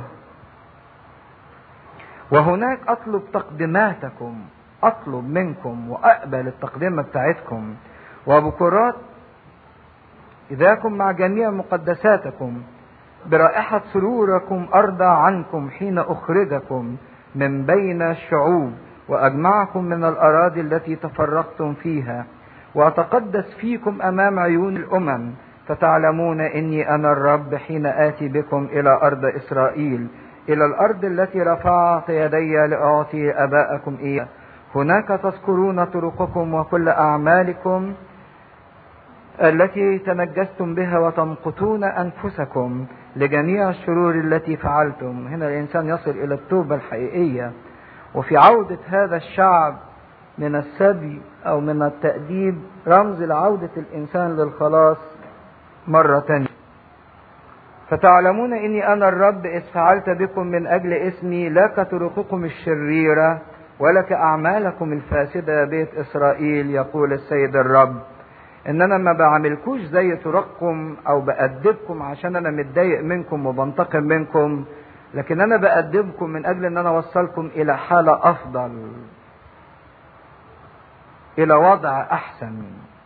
وهناك اطلب تقدماتكم اطلب منكم واقبل التقدمه بتاعتكم وبكرات اذاكم مع جميع مقدساتكم برائحه سروركم ارضى عنكم حين اخرجكم من بين الشعوب واجمعكم من الاراضي التي تفرقتم فيها وأتقدس فيكم أمام عيون الأمم فتعلمون إني أنا الرب حين آتي بكم إلى أرض إسرائيل إلى الأرض التي رفعت يدي لأعطي أباءكم إياه هناك تذكرون طرقكم وكل أعمالكم التي تنجستم بها وتمقتون أنفسكم لجميع الشرور التي فعلتم هنا الإنسان يصل إلى التوبة الحقيقية وفي عودة هذا الشعب من السبي أو من التأديب رمز لعودة الإنسان للخلاص مرة تانية فتعلمون إني أنا الرب إذ فعلت بكم من أجل اسمي لا كطرقكم الشريرة ولا كأعمالكم الفاسدة يا بيت إسرائيل يقول السيد الرب ان انا ما بعملكوش زي طرقكم او بأدبكم عشان انا متضايق منكم وبنتقم منكم لكن انا بأدبكم من اجل ان انا اوصلكم الى حالة افضل الى وضع احسن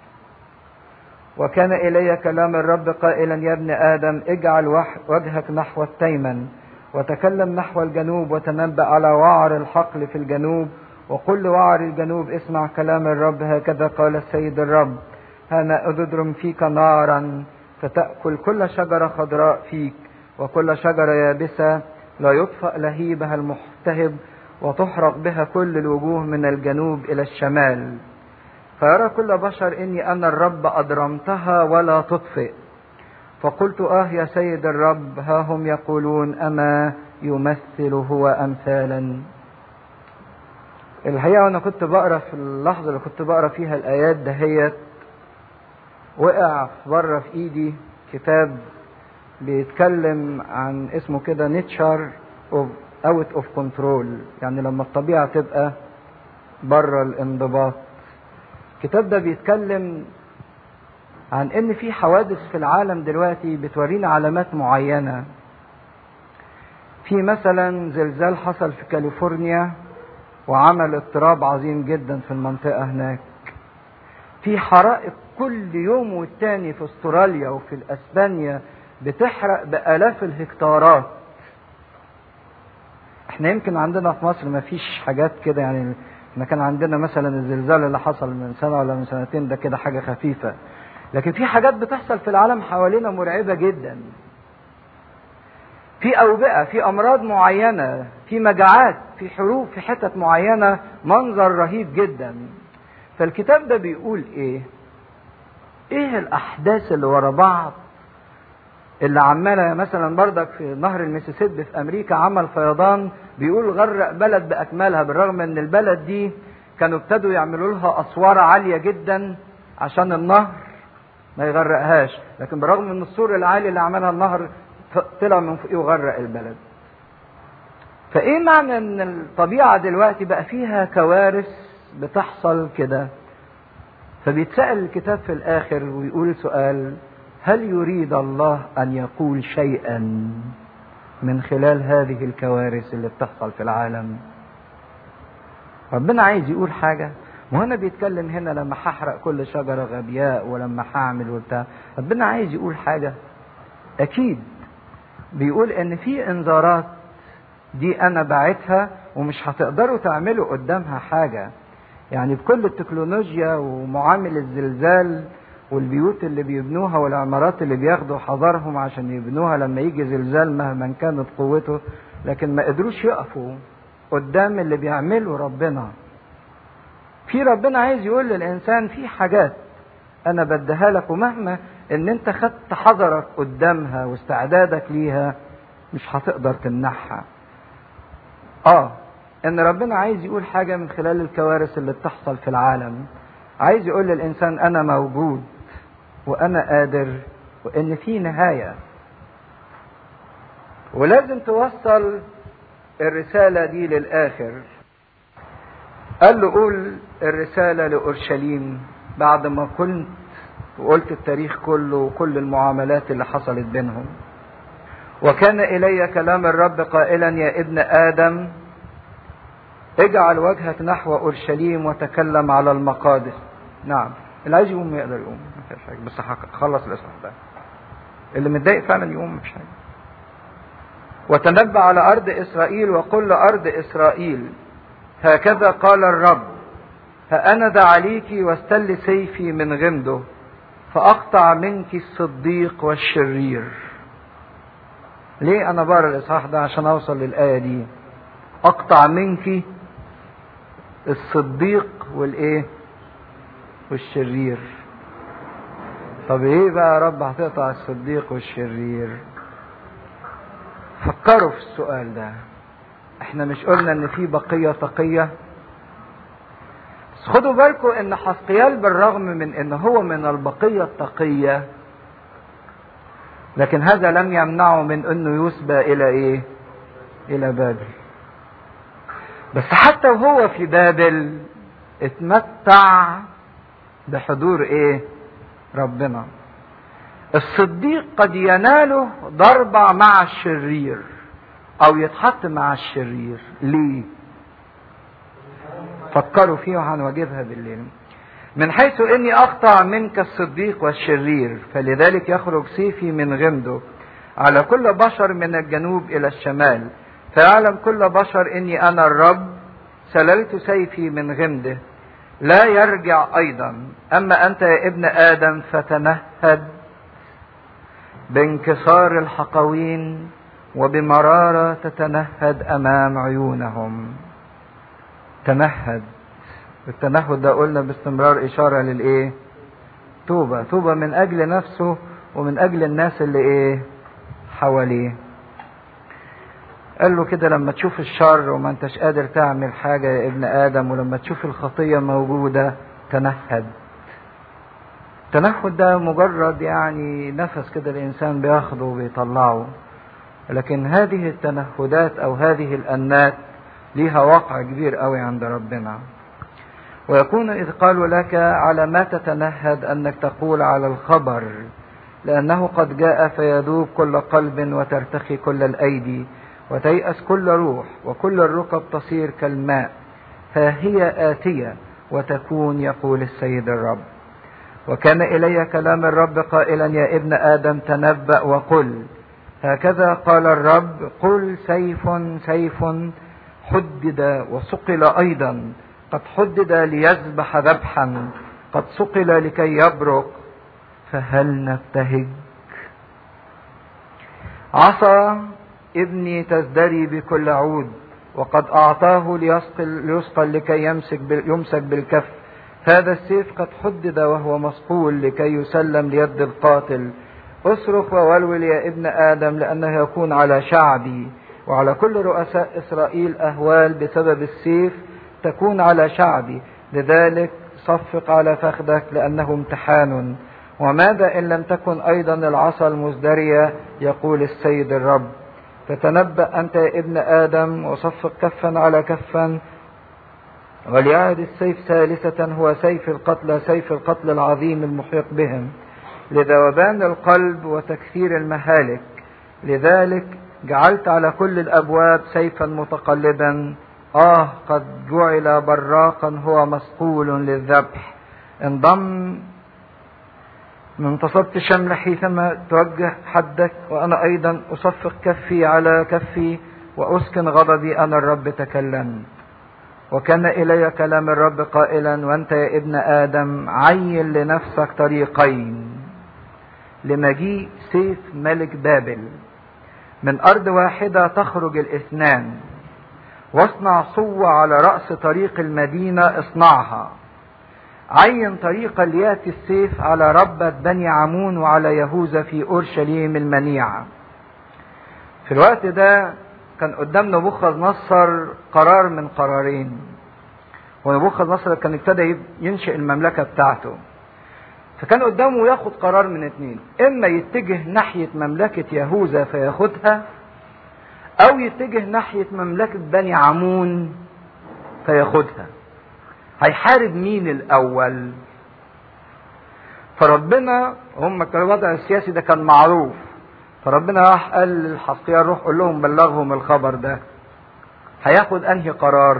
وكان الي كلام الرب قائلا يا ابن ادم اجعل وجهك نحو التيمن وتكلم نحو الجنوب وتنبأ على وعر الحقل في الجنوب وقل لوعر الجنوب اسمع كلام الرب هكذا قال السيد الرب أنا أذدرم فيك نارا فتأكل كل شجرة خضراء فيك وكل شجرة يابسة لا يطفأ لهيبها المحتهب وتحرق بها كل الوجوه من الجنوب إلى الشمال فيرى كل بشر إني أنا الرب أضرمتها ولا تطفئ فقلت آه يا سيد الرب ها هم يقولون أما يمثل هو أمثالا الحقيقة وأنا كنت بقرا في اللحظة اللي كنت بقرا فيها الآيات دهيت وقع بره في ايدي كتاب بيتكلم عن اسمه كده نيتشر اوف اوت اوف كنترول يعني لما الطبيعه تبقى بره الانضباط الكتاب ده بيتكلم عن ان في حوادث في العالم دلوقتي بتورينا علامات معينه في مثلا زلزال حصل في كاليفورنيا وعمل اضطراب عظيم جدا في المنطقه هناك في حرائق كل يوم والتاني في استراليا وفي الاسبانيا بتحرق بالاف الهكتارات احنا يمكن عندنا في مصر ما فيش حاجات كده يعني احنا كان عندنا مثلا الزلزال اللي حصل من سنه ولا من سنتين ده كده حاجه خفيفه لكن في حاجات بتحصل في العالم حوالينا مرعبه جدا في اوبئه في امراض معينه في مجاعات في حروب في حتت معينه منظر رهيب جدا فالكتاب ده بيقول ايه ايه الاحداث اللي ورا بعض اللي عماله مثلا بردك في نهر الميسيسيبي في امريكا عمل فيضان بيقول غرق بلد باكملها بالرغم ان البلد دي كانوا ابتدوا يعملوا لها اسوار عاليه جدا عشان النهر ما يغرقهاش لكن بالرغم من السور العالي اللي عملها النهر طلع من فوقيه وغرق البلد فايه معنى ان الطبيعه دلوقتي بقى فيها كوارث بتحصل كده فبيتسأل الكتاب في الآخر ويقول سؤال هل يريد الله أن يقول شيئا من خلال هذه الكوارث اللي بتحصل في العالم ربنا عايز يقول حاجة وهنا بيتكلم هنا لما هحرق كل شجرة غبياء ولما هعمل وبتاع ربنا عايز يقول حاجة أكيد بيقول إن في إنذارات دي أنا بعتها ومش هتقدروا تعملوا قدامها حاجة يعني بكل التكنولوجيا ومعامل الزلزال والبيوت اللي بيبنوها والعمارات اللي بياخدوا حذرهم عشان يبنوها لما يجي زلزال مهما كانت قوته لكن ما قدروش يقفوا قدام اللي بيعمله ربنا في ربنا عايز يقول للانسان في حاجات انا بديها لك ومهما ان انت خدت حذرك قدامها واستعدادك ليها مش هتقدر تمنعها اه ان ربنا عايز يقول حاجه من خلال الكوارث اللي بتحصل في العالم عايز يقول للانسان انا موجود وانا قادر وان في نهايه ولازم توصل الرساله دي للاخر قال له قول الرساله لاورشليم بعد ما كنت وقلت التاريخ كله وكل المعاملات اللي حصلت بينهم وكان الي كلام الرب قائلا يا ابن ادم اجعل وجهك نحو اورشليم وتكلم على المقادس نعم اللي عايز يقوم يقدر يقوم حاجة. بس هخلص الاصحاح ده اللي متضايق فعلا يقوم مفيش حاجه وتنبأ على ارض اسرائيل وقل لارض اسرائيل هكذا قال الرب فأنا دعليك واستل سيفي من غمده فأقطع منك الصديق والشرير ليه أنا بقرا الإصحاح ده عشان أوصل للآية دي أقطع منك الصديق والإيه والشرير طب إيه بقى يا رب هتقطع الصديق والشرير فكروا في السؤال ده احنا مش قلنا ان في بقية تقية بس خدوا بالكم ان حسقيال بالرغم من ان هو من البقية التقية لكن هذا لم يمنعه من انه يسبى الى ايه الى بابل بس حتى وهو في بابل اتمتع بحضور ايه ربنا الصديق قد يناله ضربة مع الشرير او يتحط مع الشرير ليه فكروا فيها وهنواجبها بالليل من حيث اني اقطع منك الصديق والشرير فلذلك يخرج سيفي من غمده على كل بشر من الجنوب الى الشمال فيعلم كل بشر اني انا الرب سللت سيفي من غمده لا يرجع ايضا اما انت يا ابن ادم فتنهد بانكسار الحقوين وبمرارة تتنهد أمام عيونهم تنهد التنهد ده قلنا باستمرار إشارة للإيه توبة توبة من أجل نفسه ومن أجل الناس اللي إيه حواليه قال له كده لما تشوف الشر وما انتش قادر تعمل حاجة يا ابن آدم ولما تشوف الخطية موجودة تنهد التنهد ده مجرد يعني نفس كده الإنسان بياخده وبيطلعه لكن هذه التنهدات او هذه الانات ليها وقع كبير قوي عند ربنا ويكون اذ قالوا لك على ما تتنهد انك تقول على الخبر لانه قد جاء فيذوب كل قلب وترتخي كل الايدي وتيأس كل روح وكل الركب تصير كالماء فهي آتية وتكون يقول السيد الرب وكان إلي كلام الرب قائلا يا ابن آدم تنبأ وقل هكذا قال الرب قل سيف سيف حدد وصقل ايضا قد حدد ليذبح ذبحا قد صقل لكي يبرق فهل نبتهج عصا ابني تزدري بكل عود وقد اعطاه ليصقل, ليصقل لكي يمسك يمسك بالكف هذا السيف قد حدد وهو مصقول لكي يسلم ليد القاتل اصرخ وولول يا ابن آدم لأنه يكون على شعبي وعلى كل رؤساء إسرائيل أهوال بسبب السيف تكون على شعبي لذلك صفق على فخدك لأنه امتحان وماذا إن لم تكن أيضا العصا المزدرية يقول السيد الرب تتنبأ أنت يا ابن آدم وصفق كفا على كفا وليعد السيف ثالثة هو سيف القتلى سيف القتل العظيم المحيط بهم لذوبان القلب وتكثير المهالك لذلك جعلت على كل الابواب سيفا متقلبا اه قد جعل براقا هو مسقول للذبح انضم انتصبت شمل حيثما توجه حدك وانا ايضا اصفق كفي على كفي واسكن غضبي انا الرب تكلمت وكان الي كلام الرب قائلا وانت يا ابن ادم عين لنفسك طريقين لمجيء سيف ملك بابل من أرض واحدة تخرج الاثنان واصنع صوة على رأس طريق المدينة اصنعها عين طريقا ليأتي السيف على ربة بني عمون وعلى يهوذا في أورشليم المنيعة في الوقت ده كان قدام نبوخذ نصر قرار من قرارين ونبوخذ نصر كان ابتدى ينشئ المملكة بتاعته فكان قدامه ياخد قرار من اتنين اما يتجه ناحية مملكة يهوذا فياخدها او يتجه ناحية مملكة بني عمون فياخدها هيحارب مين الاول فربنا هم كان الوضع السياسي ده كان معروف فربنا راح قال للحسقيال روح قول لهم بلغهم الخبر ده هياخد انهي قرار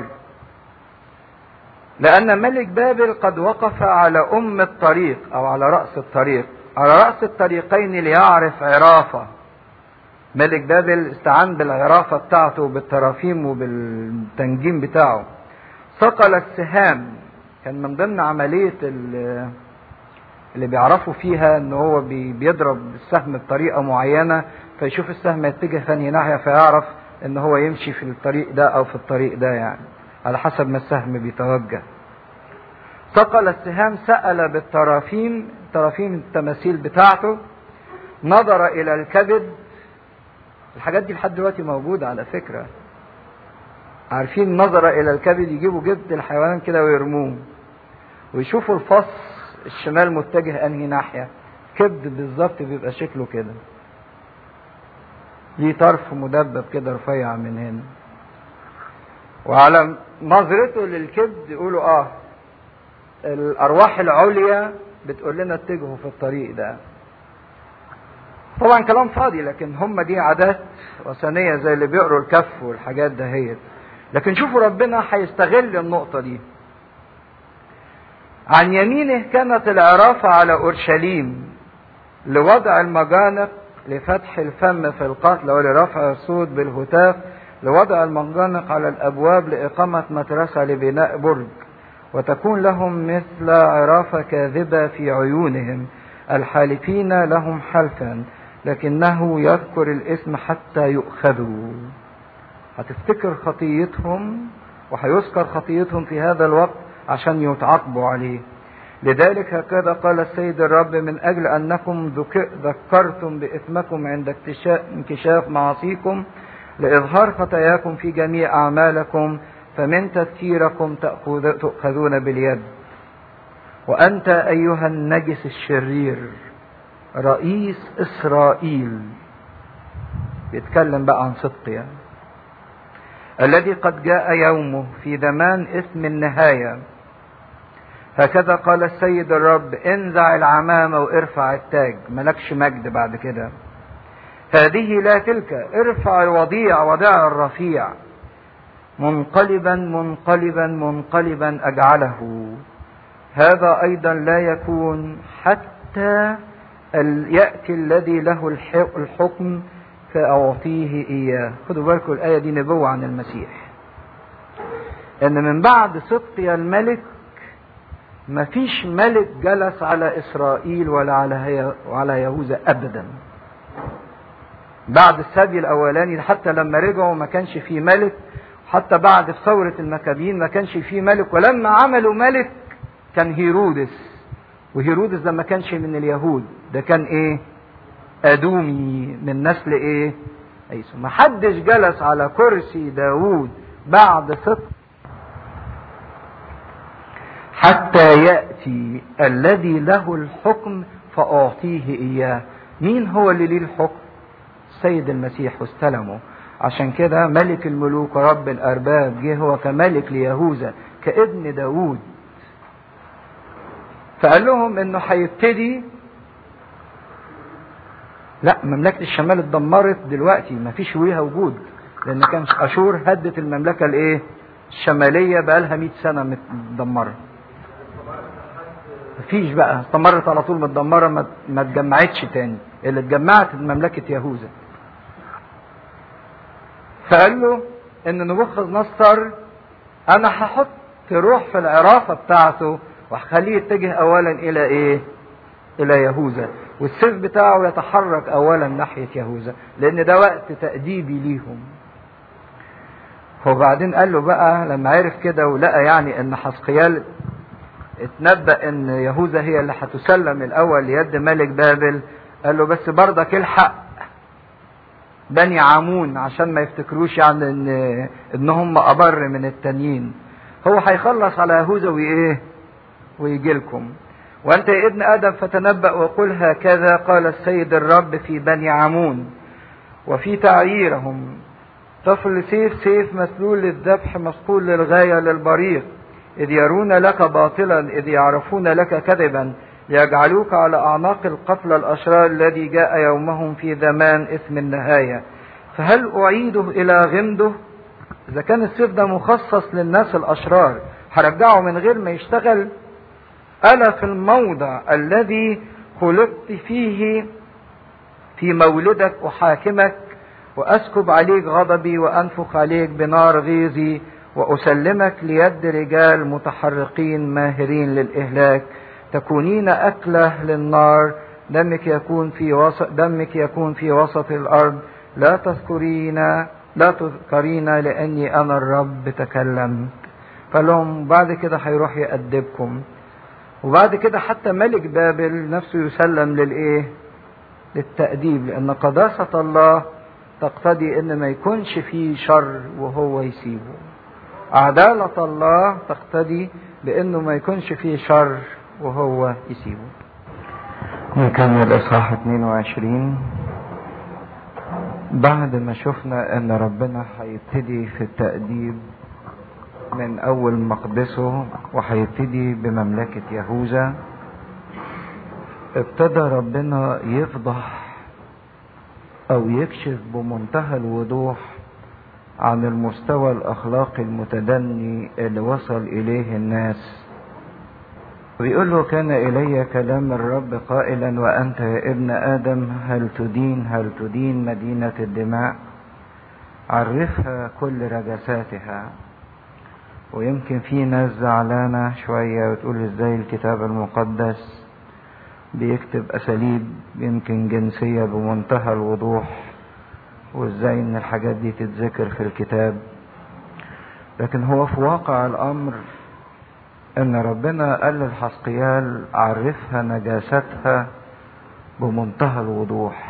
لأن ملك بابل قد وقف على أم الطريق أو على رأس الطريق على رأس الطريقين ليعرف عرافة ملك بابل استعان بالعرافة بتاعته بالترافيم وبالتنجيم بتاعه صقل السهام كان من ضمن عملية اللي بيعرفوا فيها ان هو بيضرب السهم بطريقة معينة فيشوف السهم يتجه فانهي ناحية فيعرف ان هو يمشي في الطريق ده او في الطريق ده يعني على حسب ما السهم بيتوجه ثقل السهام سأل بالطرافين طرافين التماثيل بتاعته نظر الى الكبد الحاجات دي لحد دلوقتي موجودة على فكرة عارفين نظر الى الكبد يجيبوا جبد الحيوان كده ويرموه ويشوفوا الفص الشمال متجه انهي ناحية كبد بالظبط بيبقى شكله كده ليه طرف مدبب كده رفيع من هنا وعلى نظرته للكبد يقولوا اه الارواح العليا بتقول لنا اتجهوا في الطريق ده طبعا كلام فاضي لكن هم دي عادات وثنيه زي اللي بيقروا الكف والحاجات دهيت لكن شوفوا ربنا هيستغل النقطه دي عن يمينه كانت العرافه على اورشليم لوضع المجانق لفتح الفم في القتل ولرفع الصوت بالهتاف لوضع المنجنق على الابواب لاقامه مدرسه لبناء برج وتكون لهم مثل عرافه كاذبه في عيونهم الحالفين لهم حلفا لكنه يذكر الاسم حتى يؤخذوا هتفتكر خطيتهم وهيذكر خطيتهم في هذا الوقت عشان يتعاقبوا عليه لذلك هكذا قال السيد الرب من أجل أنكم ذكرتم بإثمكم عند انكشاف معاصيكم لإظهار خطاياكم في جميع أعمالكم فمن تذكيركم تؤخذون باليد وأنت أيها النجس الشرير رئيس إسرائيل بيتكلم بقى عن صدقيا الذي قد جاء يومه في زمان اسم النهايه هكذا قال السيد الرب انزع العمامة وارفع التاج ملكش مجد بعد كده هذه لا تلك ارفع الوضيع ودع الرفيع منقلبا منقلبا منقلبا اجعله هذا ايضا لا يكون حتى ياتي الذي له الحكم فاعطيه اياه خدوا بالكم الايه دي نبوه عن المسيح ان من بعد صدقي الملك ما فيش ملك جلس على اسرائيل ولا على وعلى يهوذا ابدا بعد السبي الاولاني حتى لما رجعوا ما كانش في ملك حتى بعد في ثورة المكابين ما كانش في ملك ولما عملوا ملك كان هيرودس وهيرودس ده ما كانش من اليهود ده كان ايه ادومي من نسل ايه ايسو ما حدش جلس على كرسي داوود بعد صدق حتى يأتي الذي له الحكم فأعطيه إياه مين هو اللي ليه الحكم السيد المسيح واستلمه عشان كده ملك الملوك ورب الأرباب جه هو كملك ليهوذا كابن داوود فقال لهم انه هيبتدي لا مملكة الشمال اتدمرت دلوقتي ما فيش ليها وجود لان كان اشور هدت المملكة الايه الشمالية بقالها 100 سنة متدمرة مفيش بقى استمرت على طول متدمرة ما, ما اتجمعتش تاني اللي اتجمعت مملكة يهوذا فقال له ان نبوخذ نصر انا هحط روح في العرافة بتاعته وهخليه يتجه اولا الى ايه الى يهوذا والسيف بتاعه يتحرك اولا ناحية يهوذا لان ده وقت تأديبي ليهم وبعدين قال له بقى لما عرف كده ولقى يعني ان حسقيال اتنبأ ان يهوذا هي اللي هتسلم الاول ليد ملك بابل قال له بس برضك الحق بني عمون عشان ما يفتكروش يعني ان ان هم ابر من التانيين هو هيخلص على يهوذا وايه ويجي لكم وانت يا ابن ادم فتنبأ وقل هكذا قال السيد الرب في بني عمون وفي تعييرهم طفل سيف سيف مسلول للذبح مسطول للغاية للبريق إذ يرون لك باطلا إذ يعرفون لك كذبا ليجعلوك على أعناق القتلى الأشرار الذي جاء يومهم في زمان اسم النهاية فهل أعيده إلى غمده إذا كان السيف ده مخصص للناس الأشرار هرجعه من غير ما يشتغل ألا في الموضع الذي خلقت فيه في مولدك أحاكمك وأسكب عليك غضبي وأنفخ عليك بنار غيظي وأسلمك ليد رجال متحرقين ماهرين للإهلاك تكونين أكلة للنار دمك يكون في وسط دمك يكون في وسط الأرض لا تذكرين لا تذكرين لأني أنا الرب تكلمت فلهم بعد كده هيروح يأدبكم وبعد كده حتى ملك بابل نفسه يسلم للإيه؟ للتأديب لأن قداسة الله تقتضي إن ما يكونش فيه شر وهو يسيبه عدالة الله تقتضي بأنه ما يكونش فيه شر وهو يسيبه نكمل إصحاح 22 بعد ما شفنا ان ربنا هيبتدي في التأديب من اول مقدسه وهيبتدي بمملكة يهوذا ابتدى ربنا يفضح او يكشف بمنتهى الوضوح عن المستوى الاخلاقي المتدني اللي وصل اليه الناس ويقول له كان إلي كلام الرب قائلا وأنت يا ابن آدم هل تدين هل تدين مدينة الدماء عرفها كل رجساتها ويمكن في ناس زعلانة شوية وتقول ازاي الكتاب المقدس بيكتب أساليب يمكن جنسية بمنتهى الوضوح وازاي ان الحاجات دي تتذكر في الكتاب لكن هو في واقع الأمر ان ربنا قال للحسقيال عرفها نجاستها بمنتهى الوضوح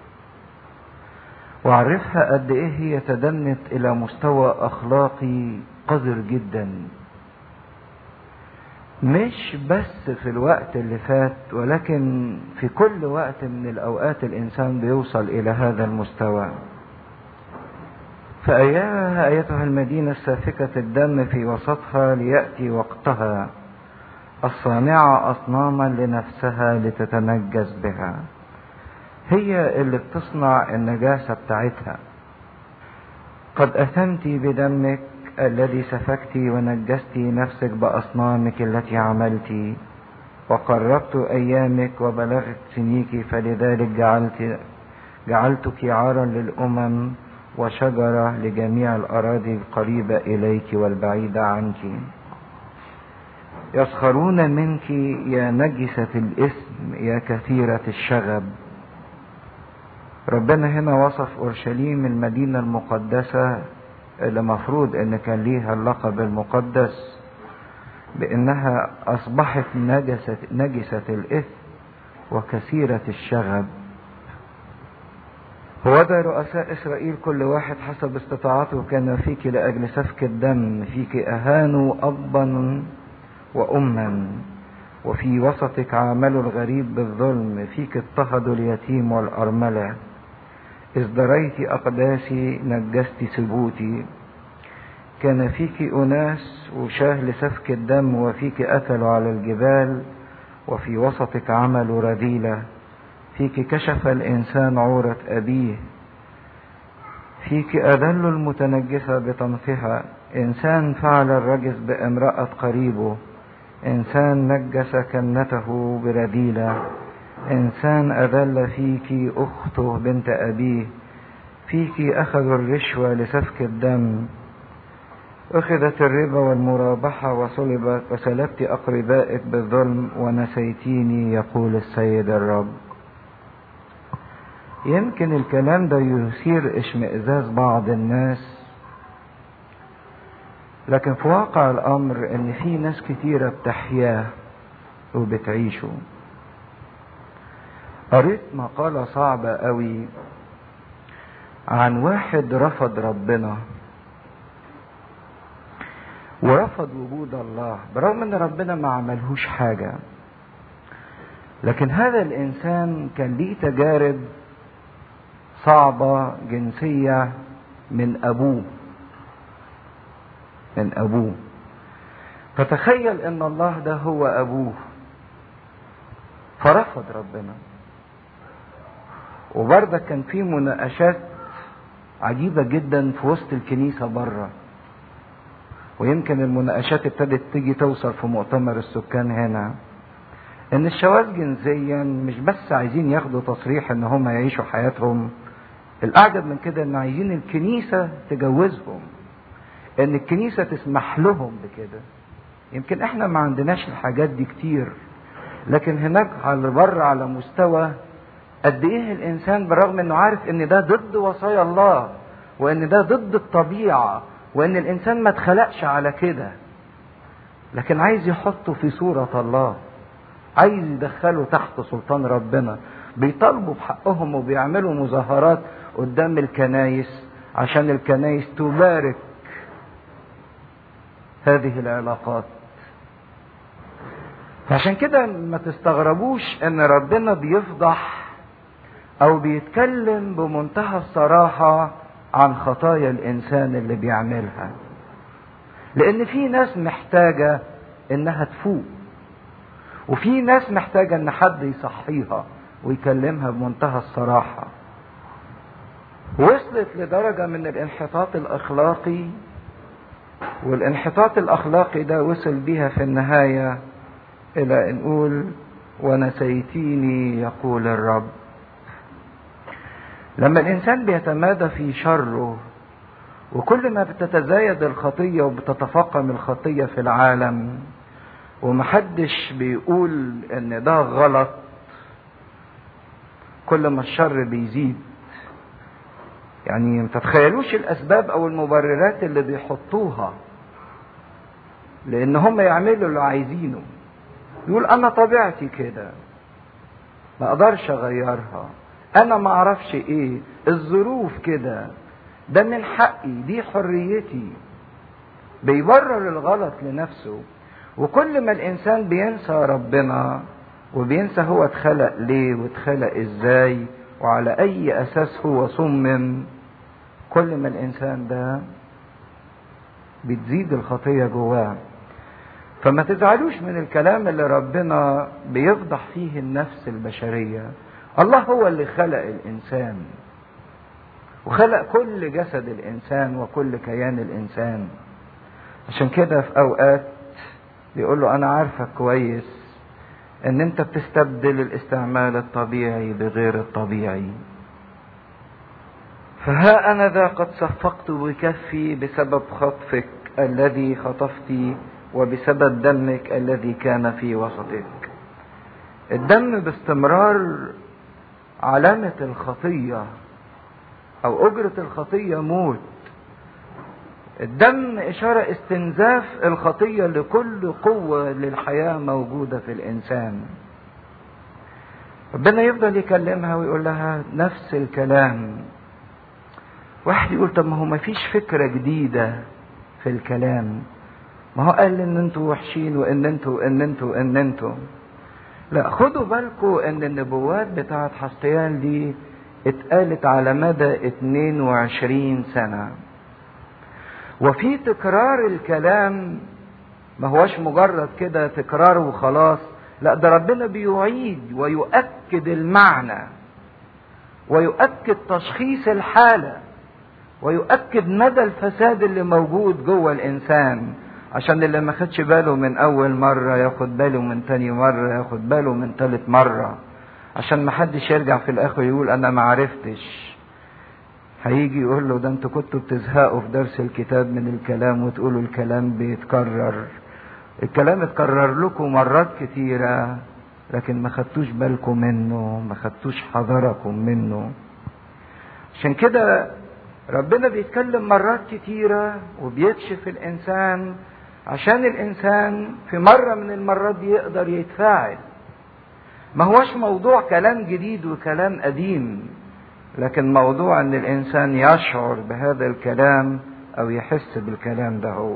وعرفها قد ايه هي تدنت الى مستوى اخلاقي قذر جدا مش بس في الوقت اللي فات ولكن في كل وقت من الاوقات الانسان بيوصل الى هذا المستوى فأياها أيتها المدينة السافكة الدم في وسطها ليأتي وقتها الصانعة أصناما لنفسها لتتنجس بها هي اللي بتصنع النجاسة بتاعتها قد أثمت بدمك الذي سفكت ونجست نفسك بأصنامك التي عملت وقربت أيامك وبلغت سنيك فلذلك جعلت جعلتك عارا للأمم وشجرة لجميع الأراضي القريبة إليك والبعيدة عنك يسخرون منك يا نجسة الاسم يا كثيرة الشغب ربنا هنا وصف أورشليم المدينة المقدسة اللي مفروض ان كان ليها اللقب المقدس بانها اصبحت نجسة, نجسة الاثم وكثيرة الشغب هو ده رؤساء إسرائيل كل واحد حسب استطاعته كان فيك لأجل سفك الدم فيك أهانوا أبا وأما وفي وسطك عاملوا الغريب بالظلم فيك اضطهدوا اليتيم والأرملة إذ دريت أقداسي نجست ثبوتي كان فيك أناس وشاه لسفك الدم وفيك أكلوا على الجبال وفي وسطك عملوا رذيلة فيك كشف الإنسان عورة أبيه فيك أذل المتنجسة بطمثها إنسان فعل الرجس بامرأة قريبه إنسان نجس كنته برذيلة إنسان أذل فيك أخته بنت أبيه فيك أخذوا الرشوة لسفك الدم أخذت الربا والمرابحة وصلبت وسلبت أقربائك بالظلم ونسيتيني يقول السيد الرب يمكن الكلام ده يثير اشمئزاز بعض الناس لكن في واقع الامر ان في ناس كتيره بتحياه وبتعيشه قريت مقالة صعبة قوي عن واحد رفض ربنا ورفض وجود الله برغم ان ربنا ما عملهوش حاجة لكن هذا الانسان كان ليه تجارب صعبة جنسية من أبوه من أبوه فتخيل أن الله ده هو أبوه فرفض ربنا وبرضك كان في مناقشات عجيبة جدا في وسط الكنيسة بره ويمكن المناقشات ابتدت تيجي توصل في مؤتمر السكان هنا ان الشواذ جنسيا مش بس عايزين ياخدوا تصريح ان هم يعيشوا حياتهم الاعجب من كده ان عايزين الكنيسه تجوزهم ان الكنيسة تسمح لهم بكده يمكن احنا ما عندناش الحاجات دي كتير لكن هناك على بره على مستوى قد ايه الانسان بالرغم انه عارف ان ده ضد وصايا الله وان ده ضد الطبيعة وان الانسان ما اتخلقش على كده لكن عايز يحطه في صورة الله عايز يدخله تحت سلطان ربنا بيطالبوا بحقهم وبيعملوا مظاهرات قدام الكنايس عشان الكنايس تبارك هذه العلاقات عشان كده ما تستغربوش ان ربنا بيفضح او بيتكلم بمنتهى الصراحة عن خطايا الانسان اللي بيعملها لان في ناس محتاجة انها تفوق وفي ناس محتاجة ان حد يصحيها ويكلمها بمنتهى الصراحة وصلت لدرجة من الانحطاط الاخلاقي والانحطاط الاخلاقي ده وصل بيها في النهاية الى ان نقول ونسيتيني يقول الرب لما الانسان بيتمادى في شره وكل ما بتتزايد الخطية وبتتفاقم الخطية في العالم ومحدش بيقول ان ده غلط كل ما الشر بيزيد يعني ما تتخيلوش الاسباب او المبررات اللي بيحطوها لان هم يعملوا اللي عايزينه يقول انا طبيعتي كده ما اقدرش اغيرها انا ما اعرفش ايه الظروف كده ده من حقي دي حريتي بيبرر الغلط لنفسه وكل ما الانسان بينسى ربنا وبينسى هو اتخلق ليه واتخلق ازاي وعلى اي اساس هو صمم كل ما الانسان ده بتزيد الخطيه جواه فما تزعلوش من الكلام اللي ربنا بيفضح فيه النفس البشريه الله هو اللي خلق الانسان وخلق كل جسد الانسان وكل كيان الانسان عشان كده في اوقات بيقول له انا عارفك كويس ان انت بتستبدل الاستعمال الطبيعي بغير الطبيعي فها انا ذا قد صفقت بكفي بسبب خطفك الذي خطفتي وبسبب دمك الذي كان في وسطك الدم باستمرار علامة الخطية أو أجرة الخطية موت الدم إشارة استنزاف الخطية لكل قوة للحياة موجودة في الإنسان ربنا يفضل يكلمها ويقول لها نفس الكلام واحد يقول طب ما هو ما فيش فكرة جديدة في الكلام ما هو قال ان انتوا وحشين وان انتوا وان انتوا وان انتوا لا خدوا بالكم ان النبوات بتاعت حسقيال دي اتقالت على مدى 22 سنة وفي تكرار الكلام ما هوش مجرد كده تكرار وخلاص لا ده ربنا بيعيد ويؤكد المعنى ويؤكد تشخيص الحالة ويؤكد مدى الفساد اللي موجود جوه الإنسان عشان اللي ما خدش باله من أول مرة ياخد باله من تاني مرة ياخد باله من تالت مرة عشان ما حدش يرجع في الآخر يقول أنا ما عرفتش هيجي يقول له ده انتوا كنتوا بتزهقوا في درس الكتاب من الكلام وتقولوا الكلام بيتكرر الكلام اتكرر لكم مرات كتيرة لكن ما خدتوش بالكم منه ما خدتوش حذركم منه عشان كده ربنا بيتكلم مرات كتيرة وبيكشف الإنسان عشان الإنسان في مرة من المرات دي يقدر يتفاعل ما هوش موضوع كلام جديد وكلام قديم لكن موضوع ان الانسان يشعر بهذا الكلام او يحس بالكلام ده هو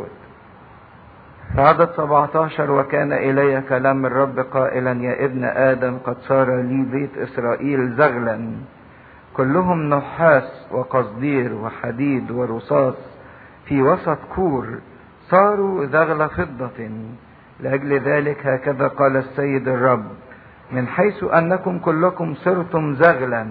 في عدد 17 وكان إلي كلام الرب قائلا يا ابن آدم قد صار لي بيت إسرائيل زغلا كلهم نحاس وقصدير وحديد ورصاص في وسط كور صاروا زغل فضة لأجل ذلك هكذا قال السيد الرب من حيث أنكم كلكم صرتم زغلا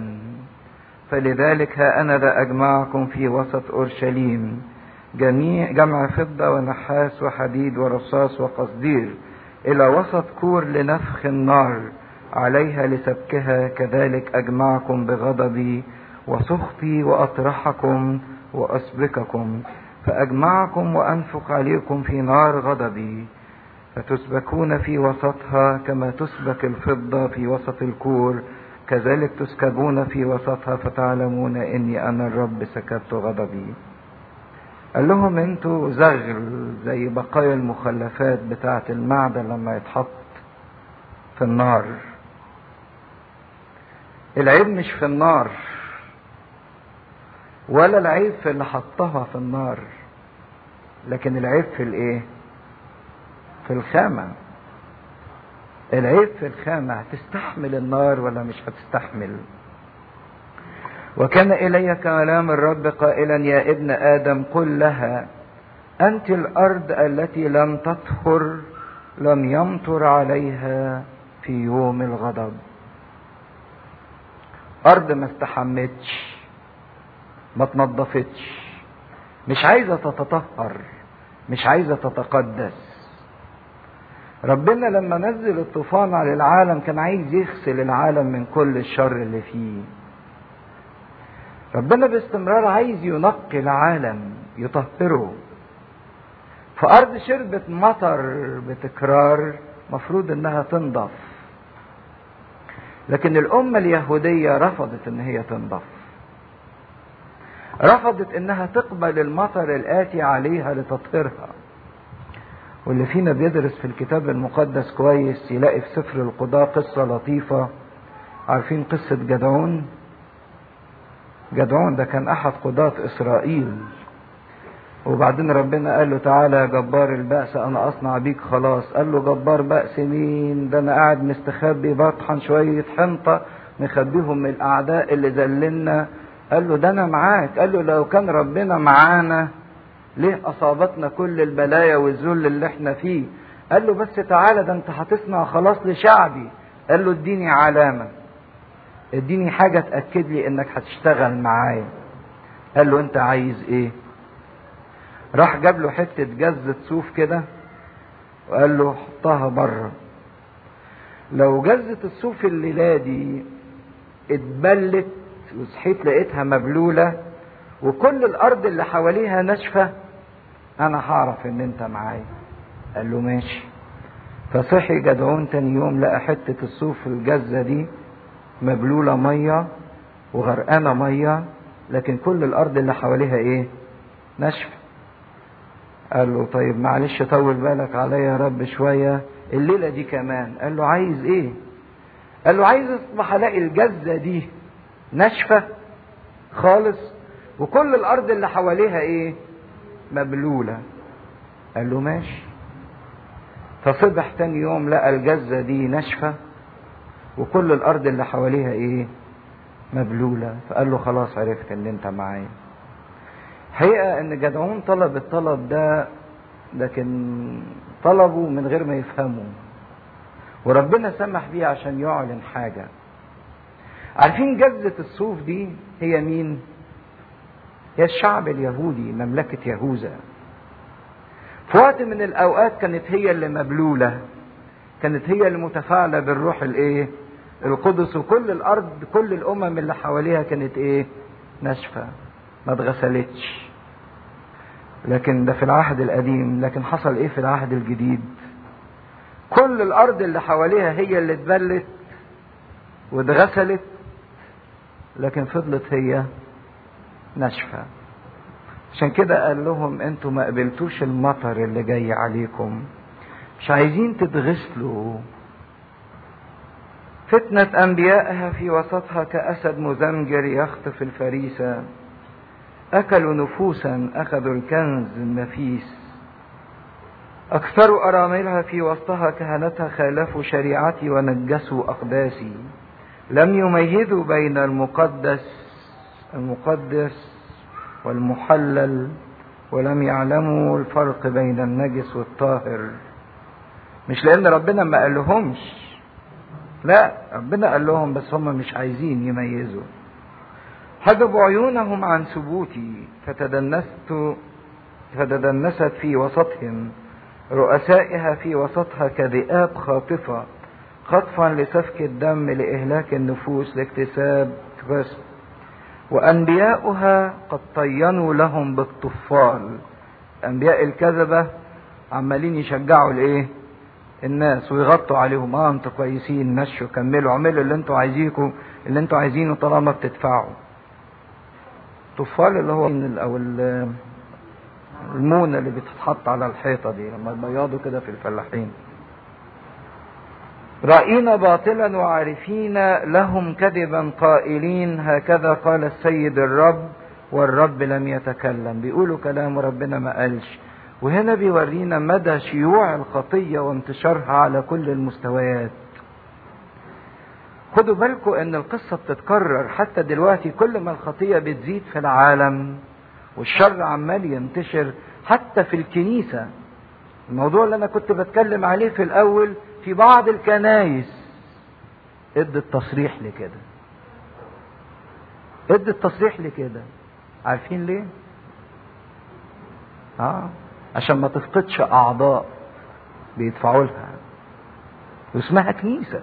فلذلك ها أنا ذا أجمعكم في وسط أورشليم جميع جمع فضة ونحاس وحديد ورصاص وقصدير إلى وسط كور لنفخ النار عليها لسبكها كذلك أجمعكم بغضبي وسخطي وأطرحكم وأسبككم فأجمعكم وأنفق عليكم في نار غضبي فتسبكون في وسطها كما تسبك الفضة في وسط الكور كذلك تسكبون في وسطها فتعلمون اني انا الرب سكبت غضبي قال لهم انتوا زغل زي بقايا المخلفات بتاعة المعدن لما يتحط في النار العيب مش في النار ولا العيب في اللي حطها في النار لكن العيب في الايه في الخامة العيب في الخامة هتستحمل النار ولا مش هتستحمل وكان إلي كلام الرب قائلا يا ابن آدم قل لها أنت الأرض التي لم تطهر لم يمطر عليها في يوم الغضب أرض ما استحمتش ما تنظفتش مش عايزة تتطهر مش عايزة تتقدس ربنا لما نزل الطوفان على العالم كان عايز يغسل العالم من كل الشر اللي فيه ربنا باستمرار عايز ينقي العالم يطهره فأرض شربت مطر بتكرار مفروض انها تنضف لكن الأمة اليهودية رفضت ان هي تنضف رفضت انها تقبل المطر الآتي عليها لتطهيرها واللي فينا بيدرس في الكتاب المقدس كويس يلاقي في سفر القضاء قصة لطيفة عارفين قصة جدعون جدعون ده كان أحد قضاة إسرائيل وبعدين ربنا قال له تعالى يا جبار البأس أنا أصنع بيك خلاص قال له جبار بأس مين ده أنا قاعد مستخبي بطحن شوية حنطة مخبيهم من الأعداء اللي ذللنا قال له ده أنا معاك قال له لو كان ربنا معانا ليه أصابتنا كل البلايا والذل اللي احنا فيه قال له بس تعالى ده انت هتصنع خلاص لشعبي قال له اديني علامة اديني حاجة تأكد لي انك هتشتغل معايا قال له انت عايز ايه راح جاب له حتة جزة صوف كده وقال له حطها بره لو جزة الصوف الليلة دي اتبلت وصحيت لقيتها مبلولة وكل الارض اللي حواليها ناشفة انا هعرف ان انت معايا قال له ماشي فصحي جدعون تاني يوم لقى حتة الصوف الجزة دي مبلولة مية وغرقانة مية لكن كل الارض اللي حواليها ايه ناشفة قال له طيب معلش طول بالك عليا يا رب شوية الليلة دي كمان قال له عايز ايه قال له عايز اصبح الاقي الجزة دي ناشفة خالص وكل الارض اللي حواليها ايه مبلولة قال له ماشي فصبح تاني يوم لقى الجزة دي ناشفة وكل الارض اللي حواليها ايه مبلولة فقال له خلاص عرفت ان انت معايا حقيقة ان جدعون طلب الطلب ده لكن طلبه من غير ما يفهمه وربنا سمح بيه عشان يعلن حاجة عارفين جزة الصوف دي هي مين هي الشعب اليهودي مملكة يهوذا في وقت من الأوقات كانت هي اللي مبلولة كانت هي اللي متفاعلة بالروح الإيه القدس وكل الأرض كل الأمم اللي حواليها كانت إيه ناشفة ما اتغسلتش لكن ده في العهد القديم لكن حصل إيه في العهد الجديد كل الأرض اللي حواليها هي اللي اتبلت واتغسلت لكن فضلت هي ناشفة عشان كده قال لهم انتوا ما قبلتوش المطر اللي جاي عليكم مش عايزين تتغسلوا فتنة أنبيائها في وسطها كأسد مزمجر يخطف الفريسة أكلوا نفوسا أخذوا الكنز النفيس أكثر أراملها في وسطها كهنتها خالفوا شريعتي ونجسوا أقداسي لم يميزوا بين المقدس المقدس والمحلل ولم يعلموا الفرق بين النجس والطاهر مش لان ربنا ما قال لهمش لا ربنا قال لهم بس هم مش عايزين يميزوا حجبوا عيونهم عن ثبوتي فتدنست فتدنست في وسطهم رؤسائها في وسطها كذئاب خاطفة خطفا لسفك الدم لإهلاك النفوس لاكتساب كسب وأنبياؤها قد طينوا لهم بالطفال الانبياء الكذبة عمالين يشجعوا الايه الناس ويغطوا عليهم اه انتوا كويسين مشوا كملوا اعملوا اللي انتوا عايزينكم اللي انتوا عايزينه طالما بتدفعوا طفال اللي هو او المونة اللي بتتحط على الحيطة دي لما يبيضوا كده في الفلاحين رأينا باطلا وعارفين لهم كذبا قائلين هكذا قال السيد الرب والرب لم يتكلم بيقولوا كلام ربنا ما قالش وهنا بيورينا مدى شيوع الخطية وانتشارها على كل المستويات خدوا بالكم ان القصة بتتكرر حتى دلوقتي كل ما الخطية بتزيد في العالم والشر عمال ينتشر حتى في الكنيسة الموضوع اللي انا كنت بتكلم عليه في الاول في بعض الكنايس ادت تصريح لكده ادت تصريح لكده عارفين ليه اه عشان ما تفقدش اعضاء بيدفعوا لها واسمها كنيسة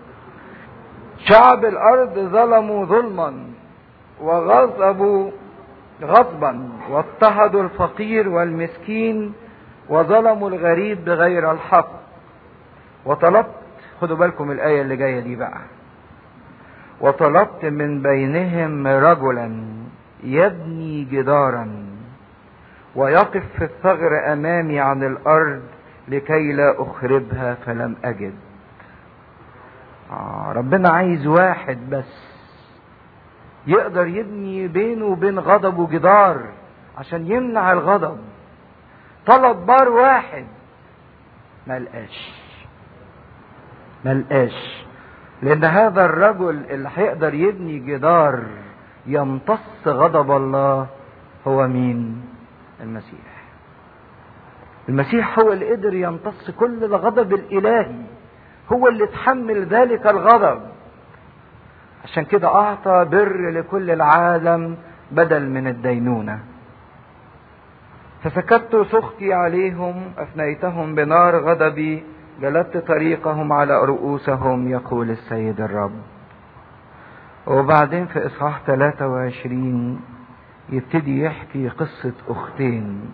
شعب الارض ظلموا ظلما وغضبوا غضبا واضطهدوا الفقير والمسكين وظلموا الغريب بغير الحق وطلبت خدوا بالكم الآية اللي جاية دي بقى وطلبت من بينهم رجلا يبني جدارا ويقف في الثغر أمامي عن الأرض لكي لا أخربها فلم أجد آه ربنا عايز واحد بس يقدر يبني بينه وبين غضبه جدار عشان يمنع الغضب طلب بار واحد ملقاش ملقاش لان هذا الرجل اللي هيقدر يبني جدار يمتص غضب الله هو مين المسيح المسيح هو اللي قدر يمتص كل الغضب الالهي هو اللي تحمل ذلك الغضب عشان كده اعطى بر لكل العالم بدل من الدينونه فسكت سخطي عليهم افنيتهم بنار غضبي جلبت طريقهم على رؤوسهم يقول السيد الرب وبعدين في اصحاح 23 يبتدي يحكي قصة اختين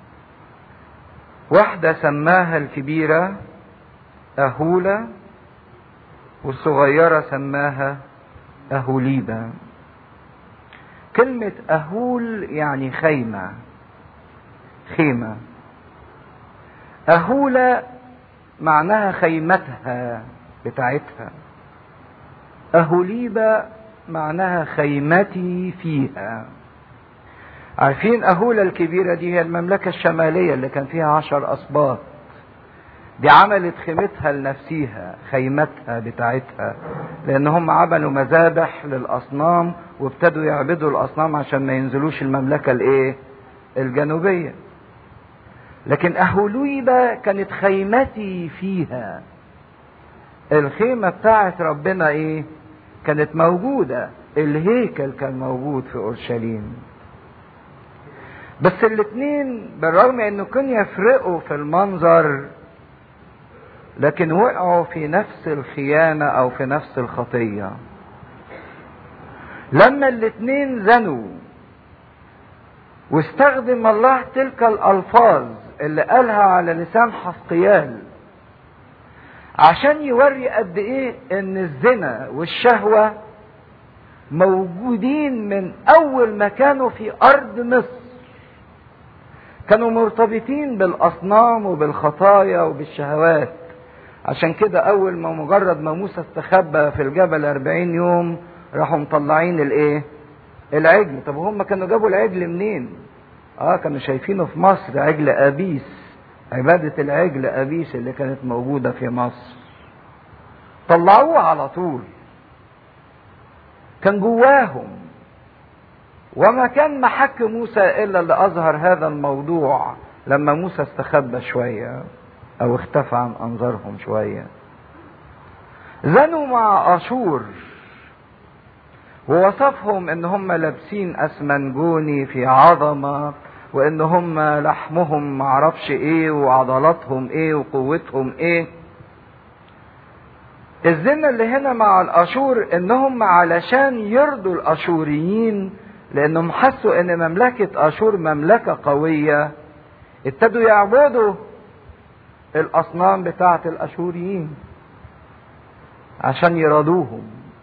واحدة سماها الكبيرة أهولة والصغيرة سماها أهوليبة كلمة أهول يعني خيمة خيمة أهولة معناها خيمتها بتاعتها أهوليبة معناها خيمتي فيها عارفين أهولة الكبيرة دي هي المملكة الشمالية اللي كان فيها عشر أسباط دي عملت خيمتها لنفسيها خيمتها بتاعتها لان هم عملوا مذابح للاصنام وابتدوا يعبدوا الاصنام عشان ما ينزلوش المملكه الايه الجنوبيه لكن اهوليبة كانت خيمتي فيها الخيمة بتاعت ربنا ايه كانت موجودة الهيكل كان موجود في اورشليم بس الاتنين بالرغم انه كانوا يفرقوا في المنظر لكن وقعوا في نفس الخيانة او في نفس الخطية لما الاتنين زنوا واستخدم الله تلك الالفاظ اللي قالها على لسان حسقيال عشان يوري قد ايه ان الزنا والشهوة موجودين من اول ما كانوا في ارض مصر كانوا مرتبطين بالاصنام وبالخطايا وبالشهوات عشان كده اول ما مجرد ما موسى استخبى في الجبل أربعين يوم راحوا مطلعين الايه العجل طب هم كانوا جابوا العجل منين اه كانوا شايفينه في مصر عجل ابيس عبادة العجل ابيس اللي كانت موجودة في مصر طلعوه على طول كان جواهم وما كان محك موسى الا اللي اظهر هذا الموضوع لما موسى استخبى شويه او اختفى عن انظارهم شويه زنوا مع اشور ووصفهم ان هم لابسين اسمنجوني في عظمه وان هم لحمهم معرفش ايه وعضلاتهم ايه وقوتهم ايه الزنا اللي هنا مع الاشور انهم علشان يرضوا الاشوريين لانهم حسوا ان مملكه اشور مملكه قويه ابتدوا يعبدوا الاصنام بتاعه الاشوريين عشان يرادوهم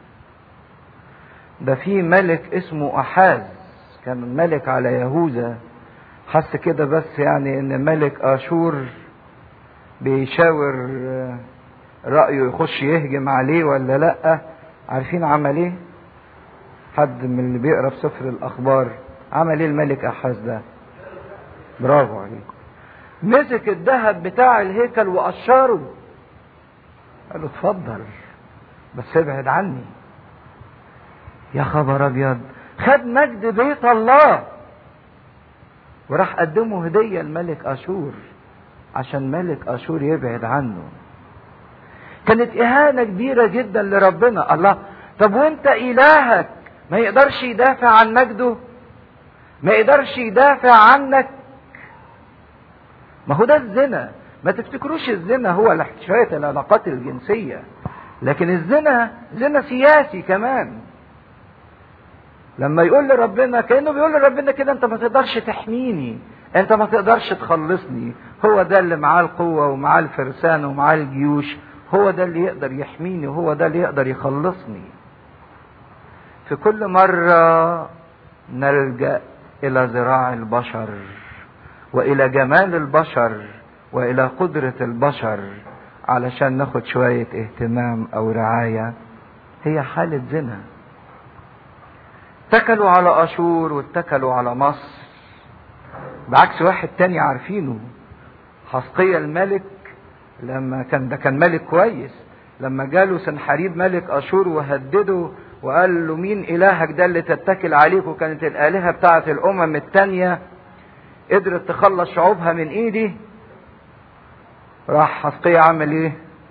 ده في ملك اسمه احاز كان ملك على يهوذا حس كده بس يعني ان ملك اشور بيشاور رايه يخش يهجم عليه ولا لا عارفين عمل ايه حد من اللي بيقرا في سفر الاخبار عمل ايه الملك احاز ده برافو عليك مسك الذهب بتاع الهيكل وقشره قال له اتفضل بس ابعد عني يا خبر ابيض خد مجد بيت الله وراح قدمه هديه لملك اشور عشان ملك اشور يبعد عنه كانت اهانه كبيره جدا لربنا الله طب وانت الهك ما يقدرش يدافع عن مجده ما يقدرش يدافع عنك ما هو ده الزنا ما تفتكروش الزنا هو شوية العلاقات الجنسية لكن الزنا زنا سياسي كمان لما يقول لربنا كأنه بيقول لربنا كده انت ما تقدرش تحميني انت ما تقدرش تخلصني هو ده اللي معاه القوة ومعاه الفرسان ومعاه الجيوش هو ده اللي يقدر يحميني وهو ده اللي يقدر يخلصني في كل مرة نلجأ إلى ذراع البشر وإلى جمال البشر وإلى قدرة البشر علشان ناخد شوية اهتمام أو رعاية هي حالة زنا اتكلوا على أشور واتكلوا على مصر بعكس واحد تاني عارفينه حسقية الملك لما كان ده كان ملك كويس لما جاله سنحريب ملك أشور وهدده وقال له مين إلهك ده اللي تتكل عليك وكانت الآلهة بتاعت الأمم التانية قدرت تخلص شعوبها من إيدي راح حسقية عمل إيه؟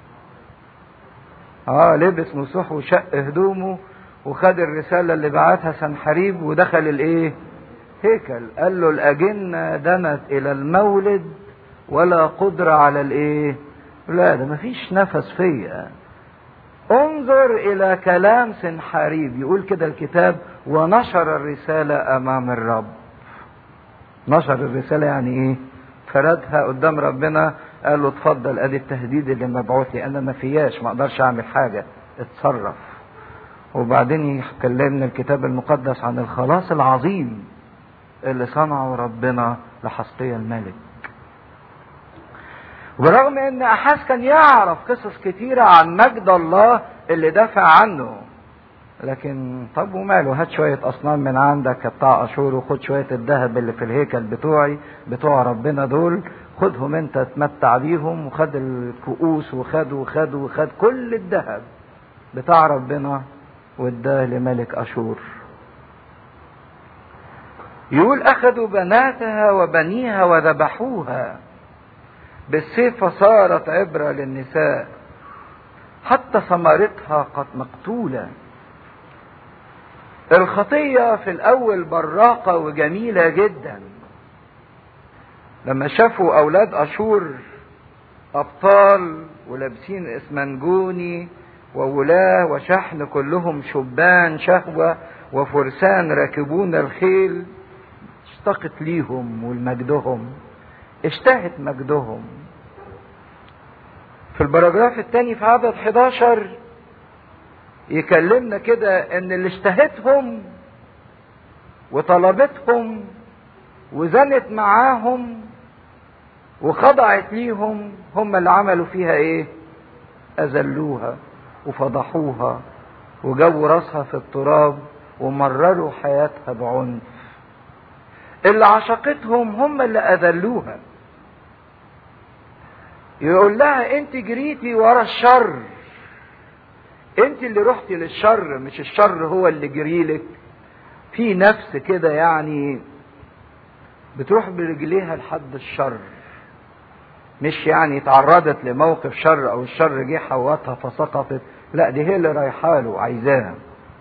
آه لبس مسوح وشق هدومه وخد الرسالة اللي بعتها سنحريب ودخل الإيه؟ هيكل قال له الأجنة دنت إلى المولد ولا قدرة على الإيه؟ لا ده مفيش نفس فيا انظر الى كلام سنحاريب يقول كده الكتاب ونشر الرسالة امام الرب نشر الرسالة يعني ايه فردها قدام ربنا قال له اتفضل ادي التهديد اللي مبعوث لي انا ما فياش ما اقدرش اعمل حاجة اتصرف وبعدين يكلمنا الكتاب المقدس عن الخلاص العظيم اللي صنعه ربنا لحسقية الملك برغم ان احاس كان يعرف قصص كتيرة عن مجد الله اللي دافع عنه لكن طب وماله هات شوية اصنام من عندك بتاع اشور وخد شوية الذهب اللي في الهيكل بتوعي بتوع ربنا دول خدهم انت تمتع بيهم وخد الكؤوس وخد وخد وخد كل الذهب بتاع ربنا واداه لملك اشور يقول اخذوا بناتها وبنيها وذبحوها بالسيف فصارت عبرة للنساء حتى ثمرتها قد مقتولة الخطية في الأول براقة وجميلة جدا لما شافوا أولاد أشور أبطال ولابسين اسمنجوني وولاة وشحن كلهم شبان شهوة وفرسان راكبون الخيل اشتقت ليهم ولمجدهم اشتهت مجدهم في البراجراف الثاني في عدد 11 يكلمنا كده ان اللي اشتهتهم وطلبتهم وزنت معاهم وخضعت ليهم هم اللي عملوا فيها ايه اذلوها وفضحوها وجوا راسها في التراب ومرروا حياتها بعنف اللي عشقتهم هم اللي اذلوها يقول لها انت جريتي ورا الشر انت اللي رحتي للشر مش الشر هو اللي جريلك في نفس كده يعني بتروح برجليها لحد الشر مش يعني تعرضت لموقف شر او الشر جه حوتها فسقطت لا دي هي اللي رايحه له عايزاها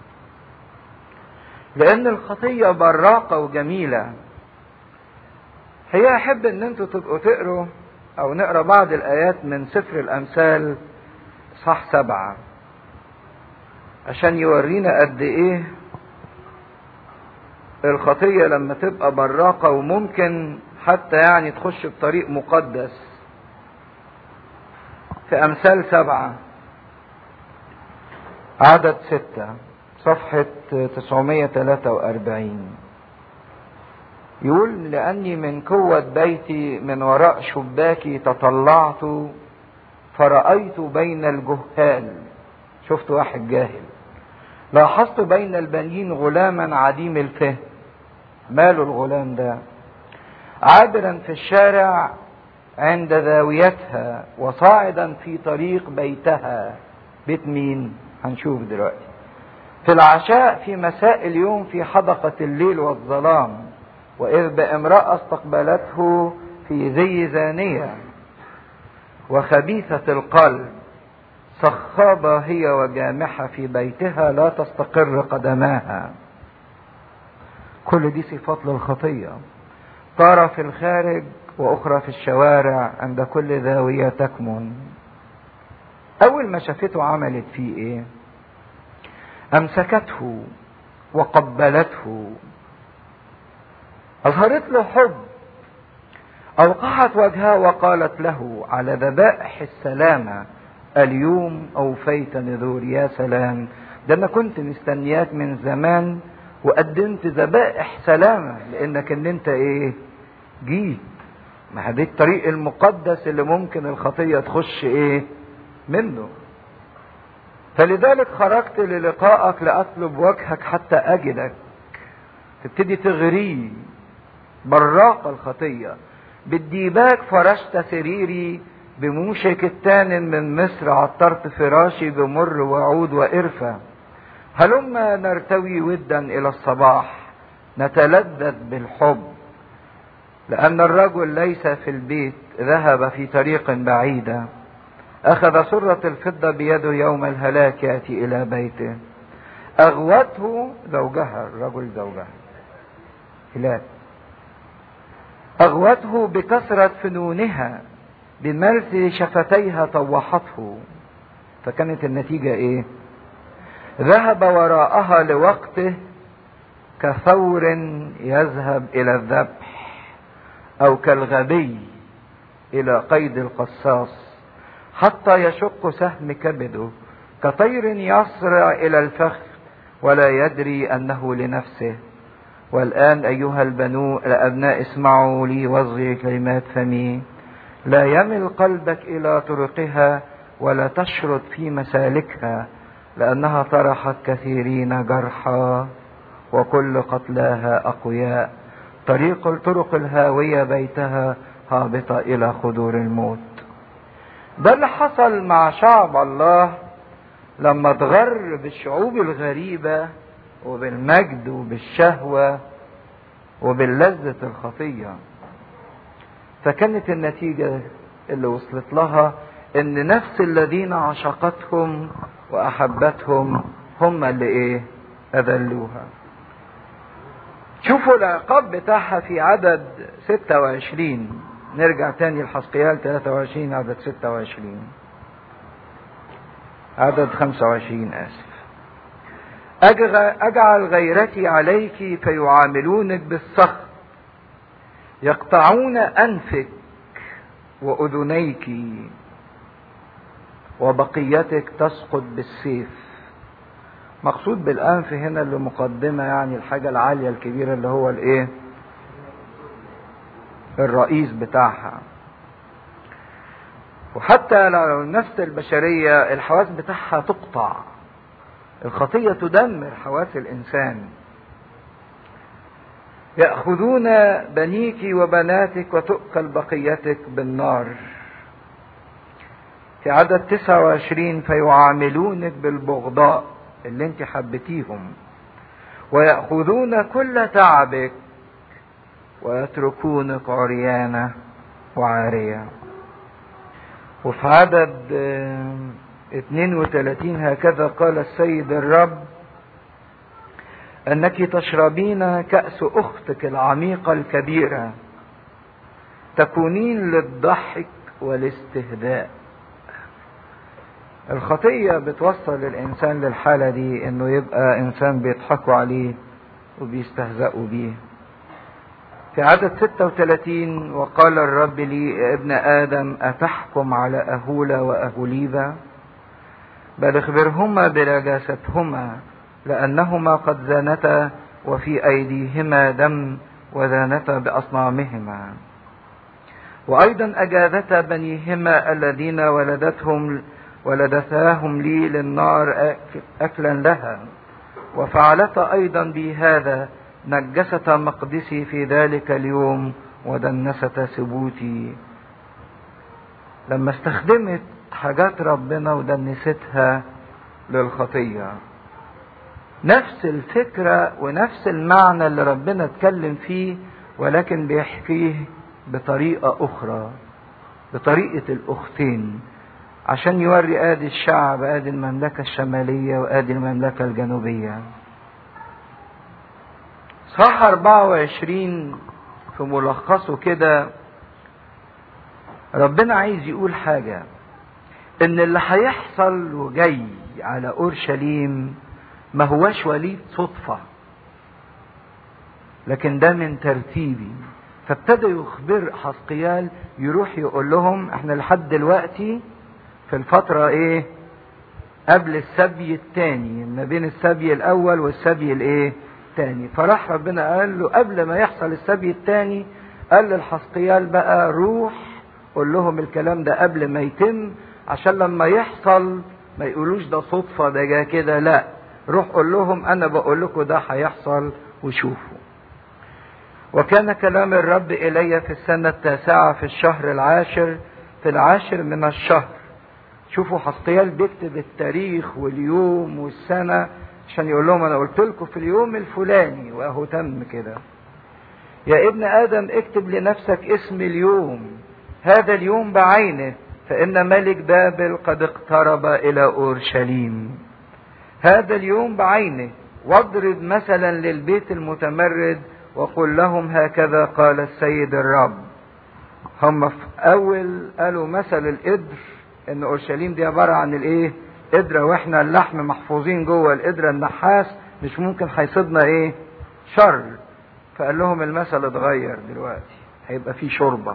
لان الخطيه براقه وجميله هي احب ان انتوا تبقوا تقروا او نقرا بعض الايات من سفر الامثال صح سبعة عشان يورينا قد ايه الخطية لما تبقى براقة وممكن حتى يعني تخش بطريق مقدس في أمثال سبعة عدد ستة صفحة 943 يقول لأني من قوة بيتي من وراء شباكي تطلعت فرأيت بين الجهال شفت واحد جاهل لاحظت بين البنين غلاما عديم الفهم ماله الغلام ده عابرا في الشارع عند ذاويتها وصاعدا في طريق بيتها بيت مين هنشوف دلوقتي في العشاء في مساء اليوم في حدقة الليل والظلام وإذ بامرأة استقبلته في زي زانية وخبيثة القلب صخابة هي وجامحة في بيتها لا تستقر قدماها كل دي صفات للخطية ترى في الخارج وأخرى في الشوارع عند كل ذاوية تكمن أول ما شافته عملت فيه إيه أمسكته وقبلته أظهرت له حب أوقعت وجهها وقالت له على ذبائح السلامة اليوم أوفيت نذور يا سلام ده أنا كنت مستنياك من زمان وقدمت ذبائح سلامة لأنك إن أنت إيه جيت ما هدي الطريق المقدس اللي ممكن الخطية تخش إيه منه فلذلك خرجت للقائك لأطلب وجهك حتى أجدك تبتدي تغريه براق الخطية بالديباج فرشت سريري بموشك التان من مصر عطرت فراشي بمر وعود وقرفة هلما نرتوي ودا إلى الصباح نتلذذ بالحب لأن الرجل ليس في البيت ذهب في طريق بعيدة أخذ سرة الفضة بيده يوم الهلاك يأتي إلى بيته أغوته زوجها الرجل زوجها هلال أغوته بكثرة فنونها بمرس شفتيها طوحته فكانت النتيجة إيه؟ ذهب وراءها لوقته كثور يذهب إلى الذبح أو كالغبي إلى قيد القصاص حتى يشق سهم كبده كطير يصرع إلى الفخ ولا يدري أنه لنفسه والآن أيها البنو الأبناء اسمعوا لي واصغي كلمات فمي لا يمل قلبك إلى طرقها ولا تشرد في مسالكها لأنها طرحت كثيرين جرحى وكل قتلاها أقوياء طريق الطرق الهاوية بيتها هابطة إلى خدور الموت ده اللي حصل مع شعب الله لما اتغر بالشعوب الغريبة وبالمجد وبالشهوة وباللذة الخطية فكانت النتيجة اللي وصلت لها ان نفس الذين عشقتهم واحبتهم هم اللي ايه اذلوها شوفوا العقاب بتاعها في عدد 26 نرجع تاني لحسقيال 23 عدد 26 عدد 25 اسف اجعل غيرتي عليك فيعاملونك بالسخط يقطعون انفك واذنيك وبقيتك تسقط بالسيف مقصود بالانف هنا اللي مقدمه يعني الحاجه العاليه الكبيره اللي هو الايه الرئيس بتاعها وحتى لو النفس البشريه الحواس بتاعها تقطع الخطيه تدمر حواس الانسان ياخذون بنيك وبناتك وتؤكل بقيتك بالنار في عدد 29 فيعاملونك بالبغضاء اللي انت حبتيهم ويأخذون كل تعبك ويتركونك عريانة وعارية وفي عدد 32 هكذا قال السيد الرب انك تشربين كأس اختك العميقة الكبيرة تكونين للضحك والاستهزاء الخطية بتوصل الإنسان للحالة دي إنه يبقى إنسان بيضحكوا عليه وبيستهزئوا بيه. في عدد 36 وقال الرب لي يا ابن آدم أتحكم على أهولا وأهوليبا بل اخبرهما برجاستهما لأنهما قد زانتا وفي أيديهما دم وزانتا بأصنامهما وأيضا أجازتا بنيهما الذين ولدتهم ولدتاهم لي للنار أكلا لها وفعلتا أيضا بي هذا نجستا مقدسي في ذلك اليوم ودنستا ثبوتي لما استخدمت حاجات ربنا ودنستها للخطية نفس الفكرة ونفس المعنى اللي ربنا اتكلم فيه ولكن بيحكيه بطريقة أخرى بطريقة الأختين عشان يوري آدي الشعب آدي المملكة الشمالية وآدي المملكة الجنوبية صح 24 في ملخصه كده ربنا عايز يقول حاجة ان اللي هيحصل وجاي على اورشليم ما هواش وليد صدفة لكن ده من ترتيبي فابتدى يخبر حسقيال يروح يقول لهم احنا لحد دلوقتي في الفترة ايه قبل السبي الثاني ما بين السبي الاول والسبي الايه الثاني فراح ربنا قال له قبل ما يحصل السبي الثاني قال للحسقيال بقى روح قول لهم الكلام ده قبل ما يتم عشان لما يحصل ما يقولوش ده صدفة ده جا كده لا روح قول لهم انا بقول لكم ده هيحصل وشوفوا وكان كلام الرب الي في السنة التاسعة في الشهر العاشر في العاشر من الشهر شوفوا حسقيال بيكتب التاريخ واليوم والسنة عشان يقول لهم انا قلت لكم في اليوم الفلاني واهو تم كده يا ابن ادم اكتب لنفسك اسم اليوم هذا اليوم بعينه فان ملك بابل قد اقترب الى اورشليم هذا اليوم بعينه واضرب مثلا للبيت المتمرد وقل لهم هكذا قال السيد الرب هم في اول قالوا مثل القدر ان اورشليم دي عباره عن الايه قدره واحنا اللحم محفوظين جوه القدره النحاس مش ممكن هيصيبنا ايه شر فقال لهم المثل اتغير دلوقتي هيبقى فيه شوربه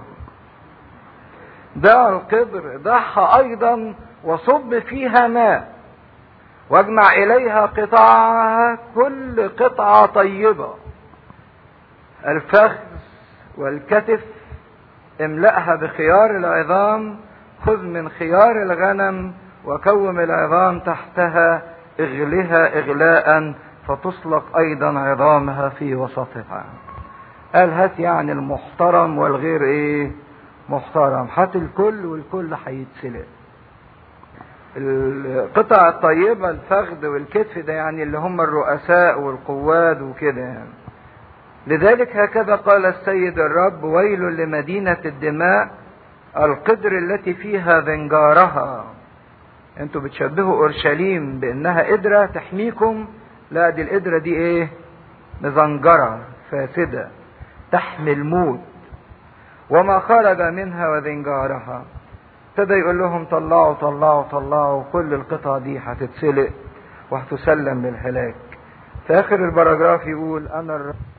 ضع القدر ضعها ايضا وصب فيها ماء واجمع اليها قطعها كل قطعه طيبه الفخذ والكتف املأها بخيار العظام خذ من خيار الغنم وكوم العظام تحتها اغلها اغلاء فتسلق ايضا عظامها في وسطها قال هات يعني المحترم والغير ايه محترم هات الكل والكل هيتسلق القطع الطيبة الفخذ والكتف ده يعني اللي هم الرؤساء والقواد وكده يعني لذلك هكذا قال السيد الرب ويل لمدينة الدماء القدر التي فيها ذنجارها انتوا بتشبهوا اورشليم بانها قدرة تحميكم لا دي القدرة دي ايه مزنجرة فاسدة تحمل موت وما خرج منها وذنجارها ابتدى يقول لهم طلعوا طلعوا طلعوا كل القطع دي هتتسلق وهتسلم للهلاك في اخر البراجراف يقول انا الرب